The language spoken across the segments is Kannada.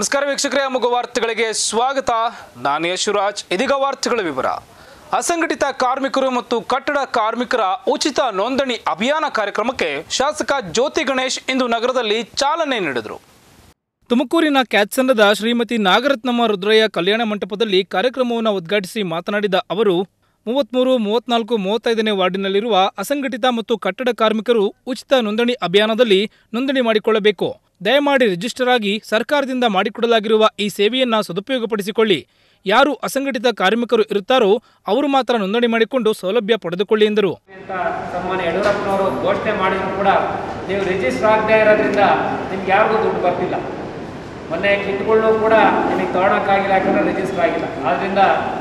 ನಮಸ್ಕಾರ ವೀಕ್ಷಕರೇ ಅಮುಗ ವಾರ್ತೆಗಳಿಗೆ ಸ್ವಾಗತ ನಾನು ಯಶುರಾಜ್ ಇದೀಗ ವಾರ್ತೆಗಳ ವಿವರ ಅಸಂಘಟಿತ ಕಾರ್ಮಿಕರು ಮತ್ತು ಕಟ್ಟಡ ಕಾರ್ಮಿಕರ ಉಚಿತ ನೋಂದಣಿ ಅಭಿಯಾನ ಕಾರ್ಯಕ್ರಮಕ್ಕೆ ಶಾಸಕ ಜ್ಯೋತಿ ಗಣೇಶ್ ಇಂದು ನಗರದಲ್ಲಿ ಚಾಲನೆ ನೀಡಿದರು ತುಮಕೂರಿನ ಕ್ಯಾತ್ಸಂದದ ಶ್ರೀಮತಿ ನಾಗರತ್ನಮ್ಮ ರುದ್ರಯ್ಯ ಕಲ್ಯಾಣ ಮಂಟಪದಲ್ಲಿ ಕಾರ್ಯಕ್ರಮವನ್ನು ಉದ್ಘಾಟಿಸಿ ಮಾತನಾಡಿದ ಅವರು ಮೂವತ್ಮೂರು ಮೂವತ್ನಾಲ್ಕು ಮೂವತ್ತೈದನೇ ವಾರ್ಡಿನಲ್ಲಿರುವ ಅಸಂಘಟಿತ ಮತ್ತು ಕಟ್ಟಡ ಕಾರ್ಮಿಕರು ಉಚಿತ ನೋಂದಣಿ ಅಭಿಯಾನದಲ್ಲಿ ನೋಂದಣಿ ಮಾಡಿಕೊಳ್ಳಬೇಕು ದಯಮಾಡಿ ರಿಜಿಸ್ಟರ್ ಆಗಿ ಸರ್ಕಾರದಿಂದ ಮಾಡಿಕೊಡಲಾಗಿರುವ ಈ ಸೇವೆಯನ್ನ ಸದುಪಯೋಗಪಡಿಸಿಕೊಳ್ಳಿ ಯಾರು ಅಸಂಘಟಿತ ಕಾರ್ಮಿಕರು ಇರುತ್ತಾರೋ ಅವರು ಮಾತ್ರ ನೋಂದಣಿ ಮಾಡಿಕೊಂಡು ಸೌಲಭ್ಯ ಪಡೆದುಕೊಳ್ಳಿ ಎಂದರು ಅಂತ ಸನ್ಮಾನ್ಯ ಯಡಿಯೂರಪ್ಪನವರು ಘೋಷಣೆ ಮಾಡಿದ್ರು ಕೂಡ ನೀವು ರಿಜಿಸ್ಟರ್ ಆಗದೆ ಇರೋದ್ರಿಂದ ನಿಮ್ಗೆ ಯಾರಿಗೂ ದುಡ್ಡು ಬರ್ತಿಲ್ಲ ಮೊನ್ನೆ ಕಿಟ್ಗಳು ಕೂಡ ನಿಮಗೆ ತೊಗೊಳಕ್ಕಾಗಿಲ್ಲ ಯಾಕಂದ್ರೆ ರಿಜಿಸ್ಟರ್ ಆಗಿಲ್ಲ ಆದ್ದರಿಂದ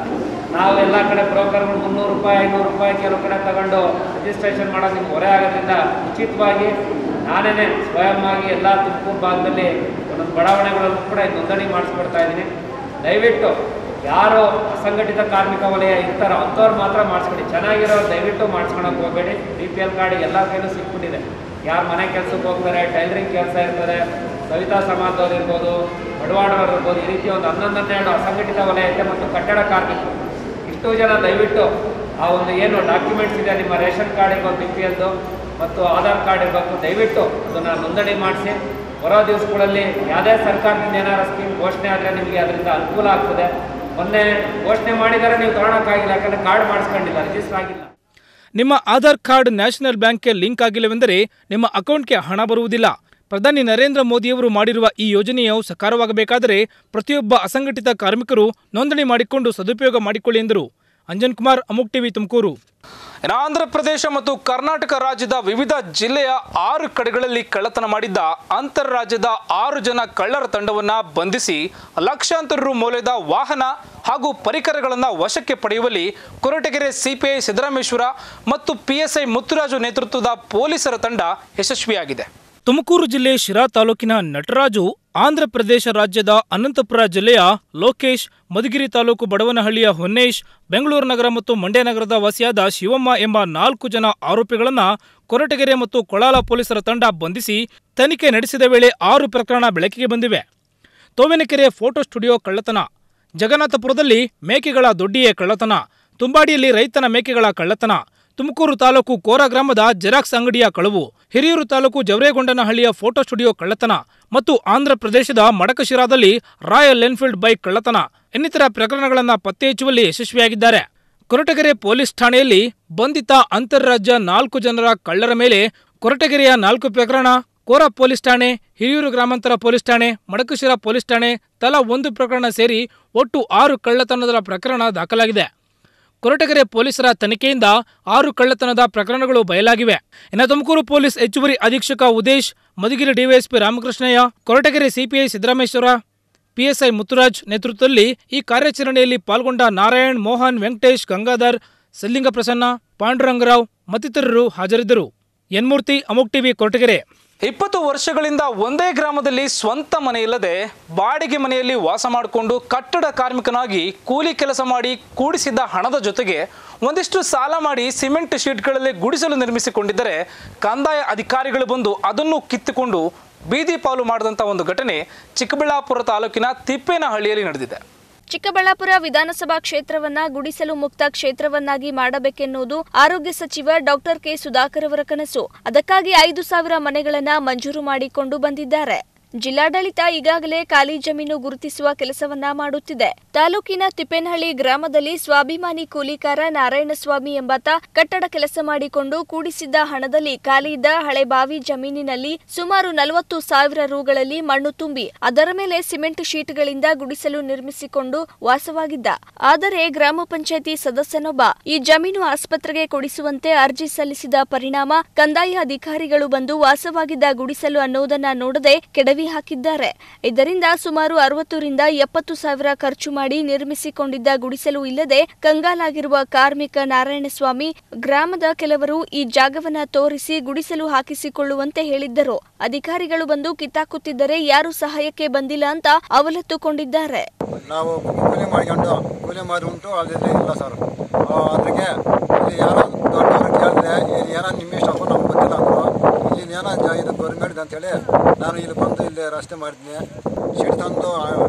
ನಾವು ಎಲ್ಲ ಕಡೆ ಬ್ರೋಕರ್ಗಳು ಮುನ್ನೂರು ರೂಪಾಯಿ ಐನೂರು ರೂಪಾಯಿ ಕೆಲವು ಕಡೆ ತಗೊಂಡು ರಿಜಿಸ್ಟ್ರೇಷನ್ ಮಾಡೋದು ನಿಮ್ಗೆ ಹೊರೆ ಆಗೋದ್ರಿಂದ ಉಚಿತವಾಗಿ ನಾನೇ ಸ್ವಯಂ ಆಗಿ ಎಲ್ಲ ತುಮಕೂರು ಭಾಗದಲ್ಲಿ ಒಂದೊಂದು ಬಡಾವಣೆಗಳಲ್ಲೂ ಕೂಡ ಈ ನೋಂದಣಿ ಮಾಡಿಸ್ಕೊಡ್ತಾ ಇದ್ದೀನಿ ದಯವಿಟ್ಟು ಯಾರು ಅಸಂಘಟಿತ ಕಾರ್ಮಿಕ ವಲಯ ಇರ್ತಾರೋ ಅಂಥವ್ರು ಮಾತ್ರ ಮಾಡಿಸ್ಕೊಡಿ ಚೆನ್ನಾಗಿರೋರು ದಯವಿಟ್ಟು ಮಾಡಿಸ್ಕೊಳಕ್ಕೆ ಹೋಗಬೇಡಿ ಬಿ ಪಿ ಎಲ್ ಕಾರ್ಡ್ ಎಲ್ಲ ಕೈಲೂ ಸಿಕ್ಬಿಟ್ಟಿದೆ ಯಾರು ಮನೆ ಕೆಲಸಕ್ಕೆ ಹೋಗ್ತಾರೆ ಟೈಲರಿಂಗ್ ಕೆಲಸ ಇರ್ತಾರೆ ಸವಿತಾ ಸಮಾಜದವ್ರು ಇರ್ಬೋದು ಬಡವಾಡವ್ರು ಇರ್ಬೋದು ಈ ರೀತಿ ಒಂದು ಹನ್ನೊಂದು ಹನ್ನೆರಡು ಅಸಂಘಟಿತ ವಲಯ ಐತೆ ಮತ್ತು ಕಟ್ಟಡ ಕಾರ್ಮಿಕರು ಇಷ್ಟು ಜನ ದಯವಿಟ್ಟು ಆ ಒಂದು ಏನು ಡಾಕ್ಯುಮೆಂಟ್ಸ್ ಇದೆ ನಿಮ್ಮ ರೇಷನ್ ಕಾರ್ಡ್ ಇರ್ಬೋದು ಬಿ ಪಿ ಎಲ್ದು ಮತ್ತು ಆಧಾರ್ ಕಾರ್ಡ್ ಇರಬೇಕು ದಯವಿಟ್ಟು ಅದನ್ನು ನೋಂದಣಿ ಮಾಡಿಸಿ ಬರೋ ದಿವಸಗಳಲ್ಲಿ ಯಾವುದೇ ಸರ್ಕಾರದಿಂದ ಏನಾರು ಸ್ಕೀಮ್ ಘೋಷಣೆ ಆದರೆ ನಿಮಗೆ ಅದರಿಂದ ಅನುಕೂಲ ಆಗ್ತದೆ ಮೊನ್ನೆ ಘೋಷಣೆ ಮಾಡಿದರೆ ನೀವು ತೊಗೊಳಕ್ಕಾಗಿಲ್ಲ ಯಾಕಂದರೆ ಕಾರ್ಡ್ ಮಾಡಿಸ್ಕೊಂಡಿಲ್ಲ ರಿಜಿಸ್ಟರ್ ಆಗಿಲ್ಲ ನಿಮ್ಮ ಆಧಾರ್ ಕಾರ್ಡ್ ನ್ಯಾಷನಲ್ ಬ್ಯಾಂಕ್ಗೆ ಲಿಂಕ್ ಆಗಿಲ್ಲವೆಂದರೆ ನಿಮ್ಮ ಅಕೌಂಟ್ಗೆ ಹಣ ಬರುವುದಿಲ್ಲ ಪ್ರಧಾನಿ ನರೇಂದ್ರ ಮೋದಿಯವರು ಮಾಡಿರುವ ಈ ಯೋಜನೆಯು ಸಕಾರವಾಗಬೇಕಾದರೆ ಪ್ರತಿಯೊಬ್ಬ ಅಸಂಘಟಿತ ಕಾರ್ಮಿಕರು ನೋಂದಣಿ ಮಾಡಿಕೊಂಡು ಸದುಪಯೋಗ ಮಾಡಿಕೊಳ್ಳಿ ಎಂದರು ಅಂಜನ್ ಕುಮಾರ್ ಅಮುಕ್ ಟಿವಿ ತುಮಕೂರು ಆಂಧ್ರ ಪ್ರದೇಶ ಮತ್ತು ಕರ್ನಾಟಕ ರಾಜ್ಯದ ವಿವಿಧ ಜಿಲ್ಲೆಯ ಆರು ಕಡೆಗಳಲ್ಲಿ ಕಳ್ಳತನ ಮಾಡಿದ್ದ ಅಂತರ್ರಾಜ್ಯದ ಆರು ಜನ ಕಳ್ಳರ ತಂಡವನ್ನ ಬಂಧಿಸಿ ಲಕ್ಷಾಂತರ ರು ಮೌಲ್ಯದ ವಾಹನ ಹಾಗೂ ಪರಿಕರಗಳನ್ನು ವಶಕ್ಕೆ ಪಡೆಯುವಲ್ಲಿ ಕೊರಟಗೆರೆ ಸಿಪಿಐ ಸಿದ್ದರಾಮೇಶ್ವರ ಮತ್ತು ಪಿಎಸ್ಐ ಮುತ್ತುರಾಜು ನೇತೃತ್ವದ ಪೊಲೀಸರ ತಂಡ ಯಶಸ್ವಿಯಾಗಿದೆ ತುಮಕೂರು ಜಿಲ್ಲೆ ಶಿರಾ ತಾಲೂಕಿನ ನಟರಾಜು ಆಂಧ್ರ ಪ್ರದೇಶ ರಾಜ್ಯದ ಅನಂತಪುರ ಜಿಲ್ಲೆಯ ಲೋಕೇಶ್ ಮಧುಗಿರಿ ತಾಲೂಕು ಬಡವನಹಳ್ಳಿಯ ಹೊನ್ನೇಶ್ ಬೆಂಗಳೂರು ನಗರ ಮತ್ತು ಮಂಡ್ಯ ನಗರದ ವಾಸಿಯಾದ ಶಿವಮ್ಮ ಎಂಬ ನಾಲ್ಕು ಜನ ಆರೋಪಿಗಳನ್ನ ಕೊರಟಗೆರೆ ಮತ್ತು ಕೊಳಾಲ ಪೊಲೀಸರ ತಂಡ ಬಂಧಿಸಿ ತನಿಖೆ ನಡೆಸಿದ ವೇಳೆ ಆರು ಪ್ರಕರಣ ಬೆಳಕಿಗೆ ಬಂದಿವೆ ತೋವಿನಕೆರೆ ಫೋಟೋ ಸ್ಟುಡಿಯೋ ಕಳ್ಳತನ ಜಗನ್ನಾಥಪುರದಲ್ಲಿ ಮೇಕೆಗಳ ದೊಡ್ಡಿಯೇ ಕಳ್ಳತನ ತುಂಬಾಡಿಯಲ್ಲಿ ರೈತನ ಮೇಕೆಗಳ ಕಳ್ಳತನ ತುಮಕೂರು ತಾಲೂಕು ಕೋರ ಗ್ರಾಮದ ಜೆರಾಕ್ಸ್ ಅಂಗಡಿಯ ಕಳವು ಹಿರಿಯೂರು ತಾಲೂಕು ಜವರೇಗೊಂಡನಹಳ್ಳಿಯ ಫೋಟೋ ಸ್ಟುಡಿಯೋ ಕಳ್ಳತನ ಮತ್ತು ಆಂಧ್ರ ಪ್ರದೇಶದ ಮಡಕಶಿರಾದಲ್ಲಿ ರಾಯಲ್ ಎನ್ಫೀಲ್ಡ್ ಬೈಕ್ ಕಳ್ಳತನ ಇನ್ನಿತರ ಪ್ರಕರಣಗಳನ್ನು ಪತ್ತೆ ಹಚ್ಚುವಲ್ಲಿ ಯಶಸ್ವಿಯಾಗಿದ್ದಾರೆ ಕೊರಟಗೆರೆ ಪೊಲೀಸ್ ಠಾಣೆಯಲ್ಲಿ ಬಂಧಿತ ಅಂತಾರಾಜ್ಯ ನಾಲ್ಕು ಜನರ ಕಳ್ಳರ ಮೇಲೆ ಕೊರಟಗೆರೆಯ ನಾಲ್ಕು ಪ್ರಕರಣ ಕೋರ ಪೊಲೀಸ್ ಠಾಣೆ ಹಿರಿಯೂರು ಗ್ರಾಮಾಂತರ ಪೊಲೀಸ್ ಠಾಣೆ ಮಡಕಶಿರಾ ಪೊಲೀಸ್ ಠಾಣೆ ತಲಾ ಒಂದು ಪ್ರಕರಣ ಸೇರಿ ಒಟ್ಟು ಆರು ಕಳ್ಳತನದ ಪ್ರಕರಣ ದಾಖಲಾಗಿದೆ ಕೊರಟಗೆರೆ ಪೊಲೀಸರ ತನಿಖೆಯಿಂದ ಆರು ಕಳ್ಳತನದ ಪ್ರಕರಣಗಳು ಬಯಲಾಗಿವೆ ಇನ್ನು ತುಮಕೂರು ಪೊಲೀಸ್ ಹೆಚ್ಚುವರಿ ಅಧೀಕ್ಷಕ Udesh Madhugiri DYSP Ramakrishnaiah Koratagere CPI Siddarameshwara PSI Muthuraj ನೇತೃತ್ವದಲ್ಲಿ ಈ ಕಾರ್ಯಾಚರಣೆಯಲ್ಲಿ ಪಾಲ್ಗೊಂಡ ನಾರಾಯಣ್ ಮೋಹನ್ ವೆಂಕಟೇಶ್ ಗಂಗಾಧರ್ ಸಲ್ಲಿಂಗ ಪ್ರಸನ್ನ ಪಾಂಡುರಂಗರಾವ್ ಮತ್ತಿತರರು ಹಾಜರಿದ್ದರು ಎನ್ಮೂರ್ತಿ ಅಮುಕ್ ಟಿವಿ ಕೊರಟಗೆರೆ ಇಪ್ಪತ್ತು ವರ್ಷಗಳಿಂದ ಒಂದೇ ಗ್ರಾಮದಲ್ಲಿ ಸ್ವಂತ ಮನೆ ಇಲ್ಲದೆ ಬಾಡಿಗೆ ಮನೆಯಲ್ಲಿ ವಾಸ ಮಾಡಿಕೊಂಡು ಕಟ್ಟಡ ಕಾರ್ಮಿಕನಾಗಿ ಕೂಲಿ ಕೆಲಸ ಮಾಡಿ ಕೂಡಿಸಿದ್ದ ಹಣದ ಜೊತೆಗೆ ಒಂದಿಷ್ಟು ಸಾಲ ಮಾಡಿ ಸಿಮೆಂಟ್ ಶೀಟ್ಗಳಲ್ಲಿ ಗುಡಿಸಲು ನಿರ್ಮಿಸಿಕೊಂಡಿದ್ದರೆ ಕಂದಾಯ ಅಧಿಕಾರಿಗಳು ಬಂದು ಅದನ್ನು ಕಿತ್ತುಕೊಂಡು ಬೀದಿ ಪಾಲು ಮಾಡಿದಂಥ ಒಂದು ಘಟನೆ ಚಿಕ್ಕಬಳ್ಳಾಪುರ ತಾಲೂಕಿನ ತಿಪ್ಪೇನಹಳ್ಳಿಯಲ್ಲಿ ನಡೆದಿದೆ ಚಿಕ್ಕಬಳ್ಳಾಪುರ ವಿಧಾನಸಭಾ ಕ್ಷೇತ್ರವನ್ನ ಗುಡಿಸಲು ಮುಕ್ತ ಕ್ಷೇತ್ರವನ್ನಾಗಿ ಮಾಡಬೇಕೆನ್ನುವುದು ಆರೋಗ್ಯ ಸಚಿವ ಡಾಕ್ಟರ್ ಕೆ ಸುಧಾಕರ್ ಅವರ ಕನಸು ಅದಕ್ಕಾಗಿ ಐದು ಸಾವಿರ ಮನೆಗಳನ್ನ ಮಂಜೂರು ಮಾಡಿಕೊಂಡು ಬಂದಿದ್ದಾರೆ ಜಿಲ್ಲಾಡಳಿತ ಈಗಾಗಲೇ ಖಾಲಿ ಜಮೀನು ಗುರುತಿಸುವ ಕೆಲಸವನ್ನ ಮಾಡುತ್ತಿದೆ ತಾಲೂಕಿನ ತಿಪ್ಪೇನಹಳ್ಳಿ ಗ್ರಾಮದಲ್ಲಿ ಸ್ವಾಭಿಮಾನಿ ಕೂಲಿಕಾರ ನಾರಾಯಣಸ್ವಾಮಿ ಎಂಬಾತ ಕಟ್ಟಡ ಕೆಲಸ ಮಾಡಿಕೊಂಡು ಕೂಡಿಸಿದ್ದ ಹಣದಲ್ಲಿ ಖಾಲಿ ಇದ್ದ ಹಳೆ ಬಾವಿ ಜಮೀನಿನಲ್ಲಿ ಸುಮಾರು ನಲವತ್ತು ಸಾವಿರ ರುಗಳಲ್ಲಿ ಮಣ್ಣು ತುಂಬಿ ಅದರ ಮೇಲೆ ಸಿಮೆಂಟ್ ಶೀಟ್ಗಳಿಂದ ಗುಡಿಸಲು ನಿರ್ಮಿಸಿಕೊಂಡು ವಾಸವಾಗಿದ್ದ ಆದರೆ ಗ್ರಾಮ ಪಂಚಾಯತಿ ಸದಸ್ಯನೊಬ್ಬ ಈ ಜಮೀನು ಆಸ್ಪತ್ರೆಗೆ ಕೊಡಿಸುವಂತೆ ಅರ್ಜಿ ಸಲ್ಲಿಸಿದ ಪರಿಣಾಮ ಕಂದಾಯ ಅಧಿಕಾರಿಗಳು ಬಂದು ವಾಸವಾಗಿದ್ದ ಗುಡಿಸಲು ಅನ್ನೋದನ್ನ ನೋಡದೆ ಕೆಡವಿ ಹಾಕಿದ್ದಾರೆ ಇದರಿಂದ ಸುಮಾರು ಅರವತ್ತರಿಂದ ಎಪ್ಪತ್ತು ಸಾವಿರ ಖರ್ಚು ಮಾಡಿ ನಿರ್ಮಿಸಿಕೊಂಡಿದ್ದ ಗುಡಿಸಲು ಇಲ್ಲದೆ ಕಂಗಾಲಾಗಿರುವ ಕಾರ್ಮಿಕ ನಾರಾಯಣಸ್ವಾಮಿ ಗ್ರಾಮದ ಕೆಲವರು ಈ ಜಾಗವನ್ನ ತೋರಿಸಿ ಗುಡಿಸಲು ಹಾಕಿಸಿಕೊಳ್ಳುವಂತೆ ಹೇಳಿದ್ದರು ಅಧಿಕಾರಿಗಳು ಬಂದು ಕಿತ್ತಾಕುತ್ತಿದ್ದರೆ ಯಾರು ಸಹಾಯಕ್ಕೆ ಬಂದಿಲ್ಲ ಅಂತ ಅವಲತ್ತುಕೊಂಡಿದ್ದಾರೆ ನಾವು ಕೂಲಿ ಮಾಡ್ಕೊಂಡು ಕೂಲಿ ಮಾಡಿ ಉಂಟು ಅಲ್ಲಿಲ್ಲ ಇಲ್ಲ ಸರ್ ಅದ್ರಿಗೆ ಇಲ್ಲಿ ಯಾರೋ ದೊಡ್ಡವ್ರು ಕೇಳಿದ್ರೆ ಇಲ್ಲಿ ಏನೋ ನಿಮ್ಮ ಇಷ್ಟಪ್ಪ ನಮ್ಗೆ ಗೊತ್ತಿಲ್ಲ ಅಂದರು ಇಲ್ಲಿ ಏನೋ ಜ- ಇದು ಗೌರ್ಮೆಂಟ್ ಅಂತೇಳಿ ನಾನು ಇಲ್ಲಿ ಬಂದು ಇಲ್ಲಿ ರಸ್ತೆ ಮಾಡಿದ್ದೀನಿ ಶೀಟ್ ತಂದು ಆ,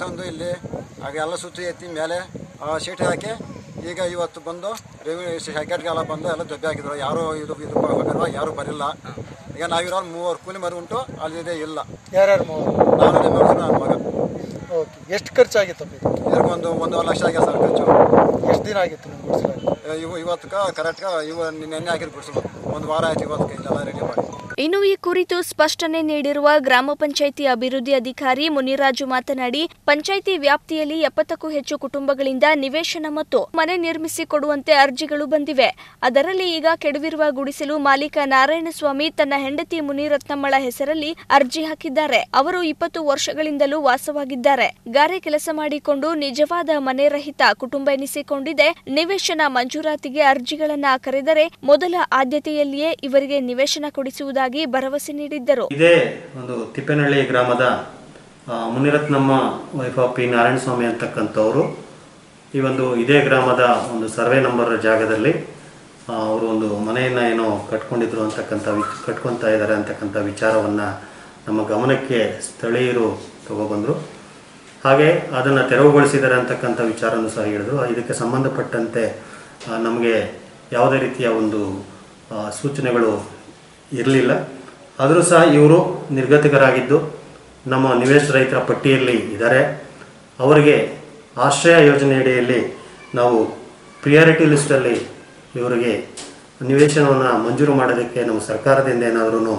ತಂದು ಇಲ್ಲಿ ಆಗ ಎಲ್ಲ ಸುತ್ತಿ ಎತ್ತಿ ಮೇಲೆ ಆ ಶೀಟ್ ಹಾಕಿ ಈಗ ಇವತ್ತು ಬಂದು ರೆವಿನ್ಯೂ ಸೆಕ್ರೆಟ್ರಿಗೆಲ್ಲ ಬಂದು ಎಲ್ಲ ದಬ್ಬೆ ಹಾಕಿದ್ರು ಯಾರು ಇದು ಇದು ಪ್ರಕಾರ ಯಾರು ಬರಿಲ್ಲ ಈಗ ನಾವಿರೋ ಮೂವರು ಕೂಲಿ ಮರಿ ಉಂಟು ಅಲ್ಲಿದೆ ಇಲ್ಲ ಯಾರ್ಯಾರು ಮೂವರು ನಾನು ನಿಮ್ಮ ಮಗನು, ನನ್ನ ಮಗ ಓಕೆ ಎಷ್ಟು ಖರ್ಚಾಗಿತ್ತಪ್ಪ ಇದು ಇದಕ್ಕೆ ಒಂದು ಒಂದೂವರೆ ಲಕ್ಷ ಆಗಿದೆ ಸರ್ ಖರ್ಚು ಎಷ್ಟು ದಿನ ಆಗಿತ್ತು ನಿಮ್ಗೆ ಗುಡಿಸಲಾಗಿ ಇವು ಇವತ್ತು ಕರೆಕ್ಟ್ಗ ಇವ ನೆನ್ನೆ ಹಾಕಿದ್ ಬಿಡಿಸಲು ಒಂದು ವಾರ ಆಯ್ತು ಇವತ್ತು ಇದೆಲ್ಲ ರೆಡಿ ಮಾಡಿ ಇನ್ನು ಈ ಕುರಿತು ಸ್ಪಷ್ಟನೆ ನೀಡಿರುವ ಗ್ರಾಮ ಪಂಚಾಯಿತಿ ಅಭಿವೃದ್ಧಿ ಅಧಿಕಾರಿ ಮುನಿರಾಜು ಮಾತನಾಡಿ ಪಂಚಾಯಿತಿ ವ್ಯಾಪ್ತಿಯಲ್ಲಿ ಎಪ್ಪತ್ತಕ್ಕೂ ಹೆಚ್ಚು ಕುಟುಂಬಗಳಿಂದ ನಿವೇಶನ ಮತ್ತು ಮನೆ ನಿರ್ಮಿಸಿ ಕೊಡುವಂತೆ ಅರ್ಜಿಗಳು ಬಂದಿವೆ ಅದರಲ್ಲಿ ಈಗ ಕೆಡವಿರುವ ಗುಡಿಸಲು ಮಾಲೀಕ ನಾರಾಯಣಸ್ವಾಮಿ ತನ್ನ ಹೆಂಡತಿ ಮುನಿರತ್ನಮ್ಮಳ ಹೆಸರಲ್ಲಿ ಅರ್ಜಿ ಹಾಕಿದ್ದಾರೆ ಅವರು ಇಪ್ಪತ್ತು ವರ್ಷಗಳಿಂದಲೂ ವಾಸವಾಗಿದ್ದಾರೆ ಗಾರೆ ಕೆಲಸ ಮಾಡಿಕೊಂಡು ನಿಜವಾದ ಮನೆ ರಹಿತ ಕುಟುಂಬ ಎನಿಸಿಕೊಂಡಿದೆ ನಿವೇಶನ ಮಂಜೂರಾತಿಗೆ ಅರ್ಜಿಗಳನ್ನ ಕರೆದರೆ ಮೊದಲ ಆದ್ಯತೆಯಲ್ಲಿಯೇ ಇವರಿಗೆ ನಿವೇಶನ ಕೊಡಿಸುವುದಾಗಿ ಭರವಸೆ ನೀಡಿದ್ದರು ಇದೇ ಒಂದು ತಿಪ್ಪೇನಹಳ್ಳಿ ಗ್ರಾಮದ ಆ, Muniratnamma wife of P Narayanaswamy ಅಂತಕ್ಕಂಥವ್ರು ಈ ಒಂದು ಇದೇ ಗ್ರಾಮದ ಒಂದು ಸರ್ವೆ ನಂಬರ್ ಜಾಗದಲ್ಲಿ ಆ, ಅವರು ಒಂದು ಮನೆಯನ್ನು ಏನೋ ಕಟ್ಕೊಂಡಿದ್ರು ಅಂತಕ್ಕಂಥ ವಿ ಕಟ್ಕೊತಾ ಇದ್ದಾರೆ ಅಂತಕ್ಕಂಥ ವಿಚಾರವನ್ನು ನಮ್ಮ ಗಮನಕ್ಕೆ ಸ್ಥಳೀಯರು ತಗೊಬಂದರು ಹಾಗೆ ಅದನ್ನು ತೆರವುಗೊಳಿಸಿದ್ದಾರೆ ಅಂತಕ್ಕಂಥ ವಿಚಾರನೂ ಸಹ ಹೇಳಿದ್ರು ಇದಕ್ಕೆ ಸಂಬಂಧಪಟ್ಟಂತೆ ಆ, ನಮಗೆ ಯಾವುದೇ ರೀತಿಯ ಒಂದು ಆ, ಸೂಚನೆಗಳು ಇರಲಿಲ್ಲ ಆದರೂ ಸಹ ಇವರು ನಿರ್ಗತಿಕರಾಗಿದ್ದು ನಮ್ಮ ನಿವೇಶ ರೈತರ ಪಟ್ಟಿಯಲ್ಲಿ ಇದ್ದಾರೆ ಅವರಿಗೆ ಆಶ್ರಯ ಯೋಜನೆಯಡಿಯಲ್ಲಿ ನಾವು ಪ್ರಿಯಾರಿಟಿ ಲಿಸ್ಟಲ್ಲಿ ಇವರಿಗೆ ನಿವೇಶನವನ್ನು ಮಂಜೂರು ಮಾಡೋದಕ್ಕೆ ನಮ್ಮ ಸರ್ಕಾರದಿಂದ ಏನಾದರೂ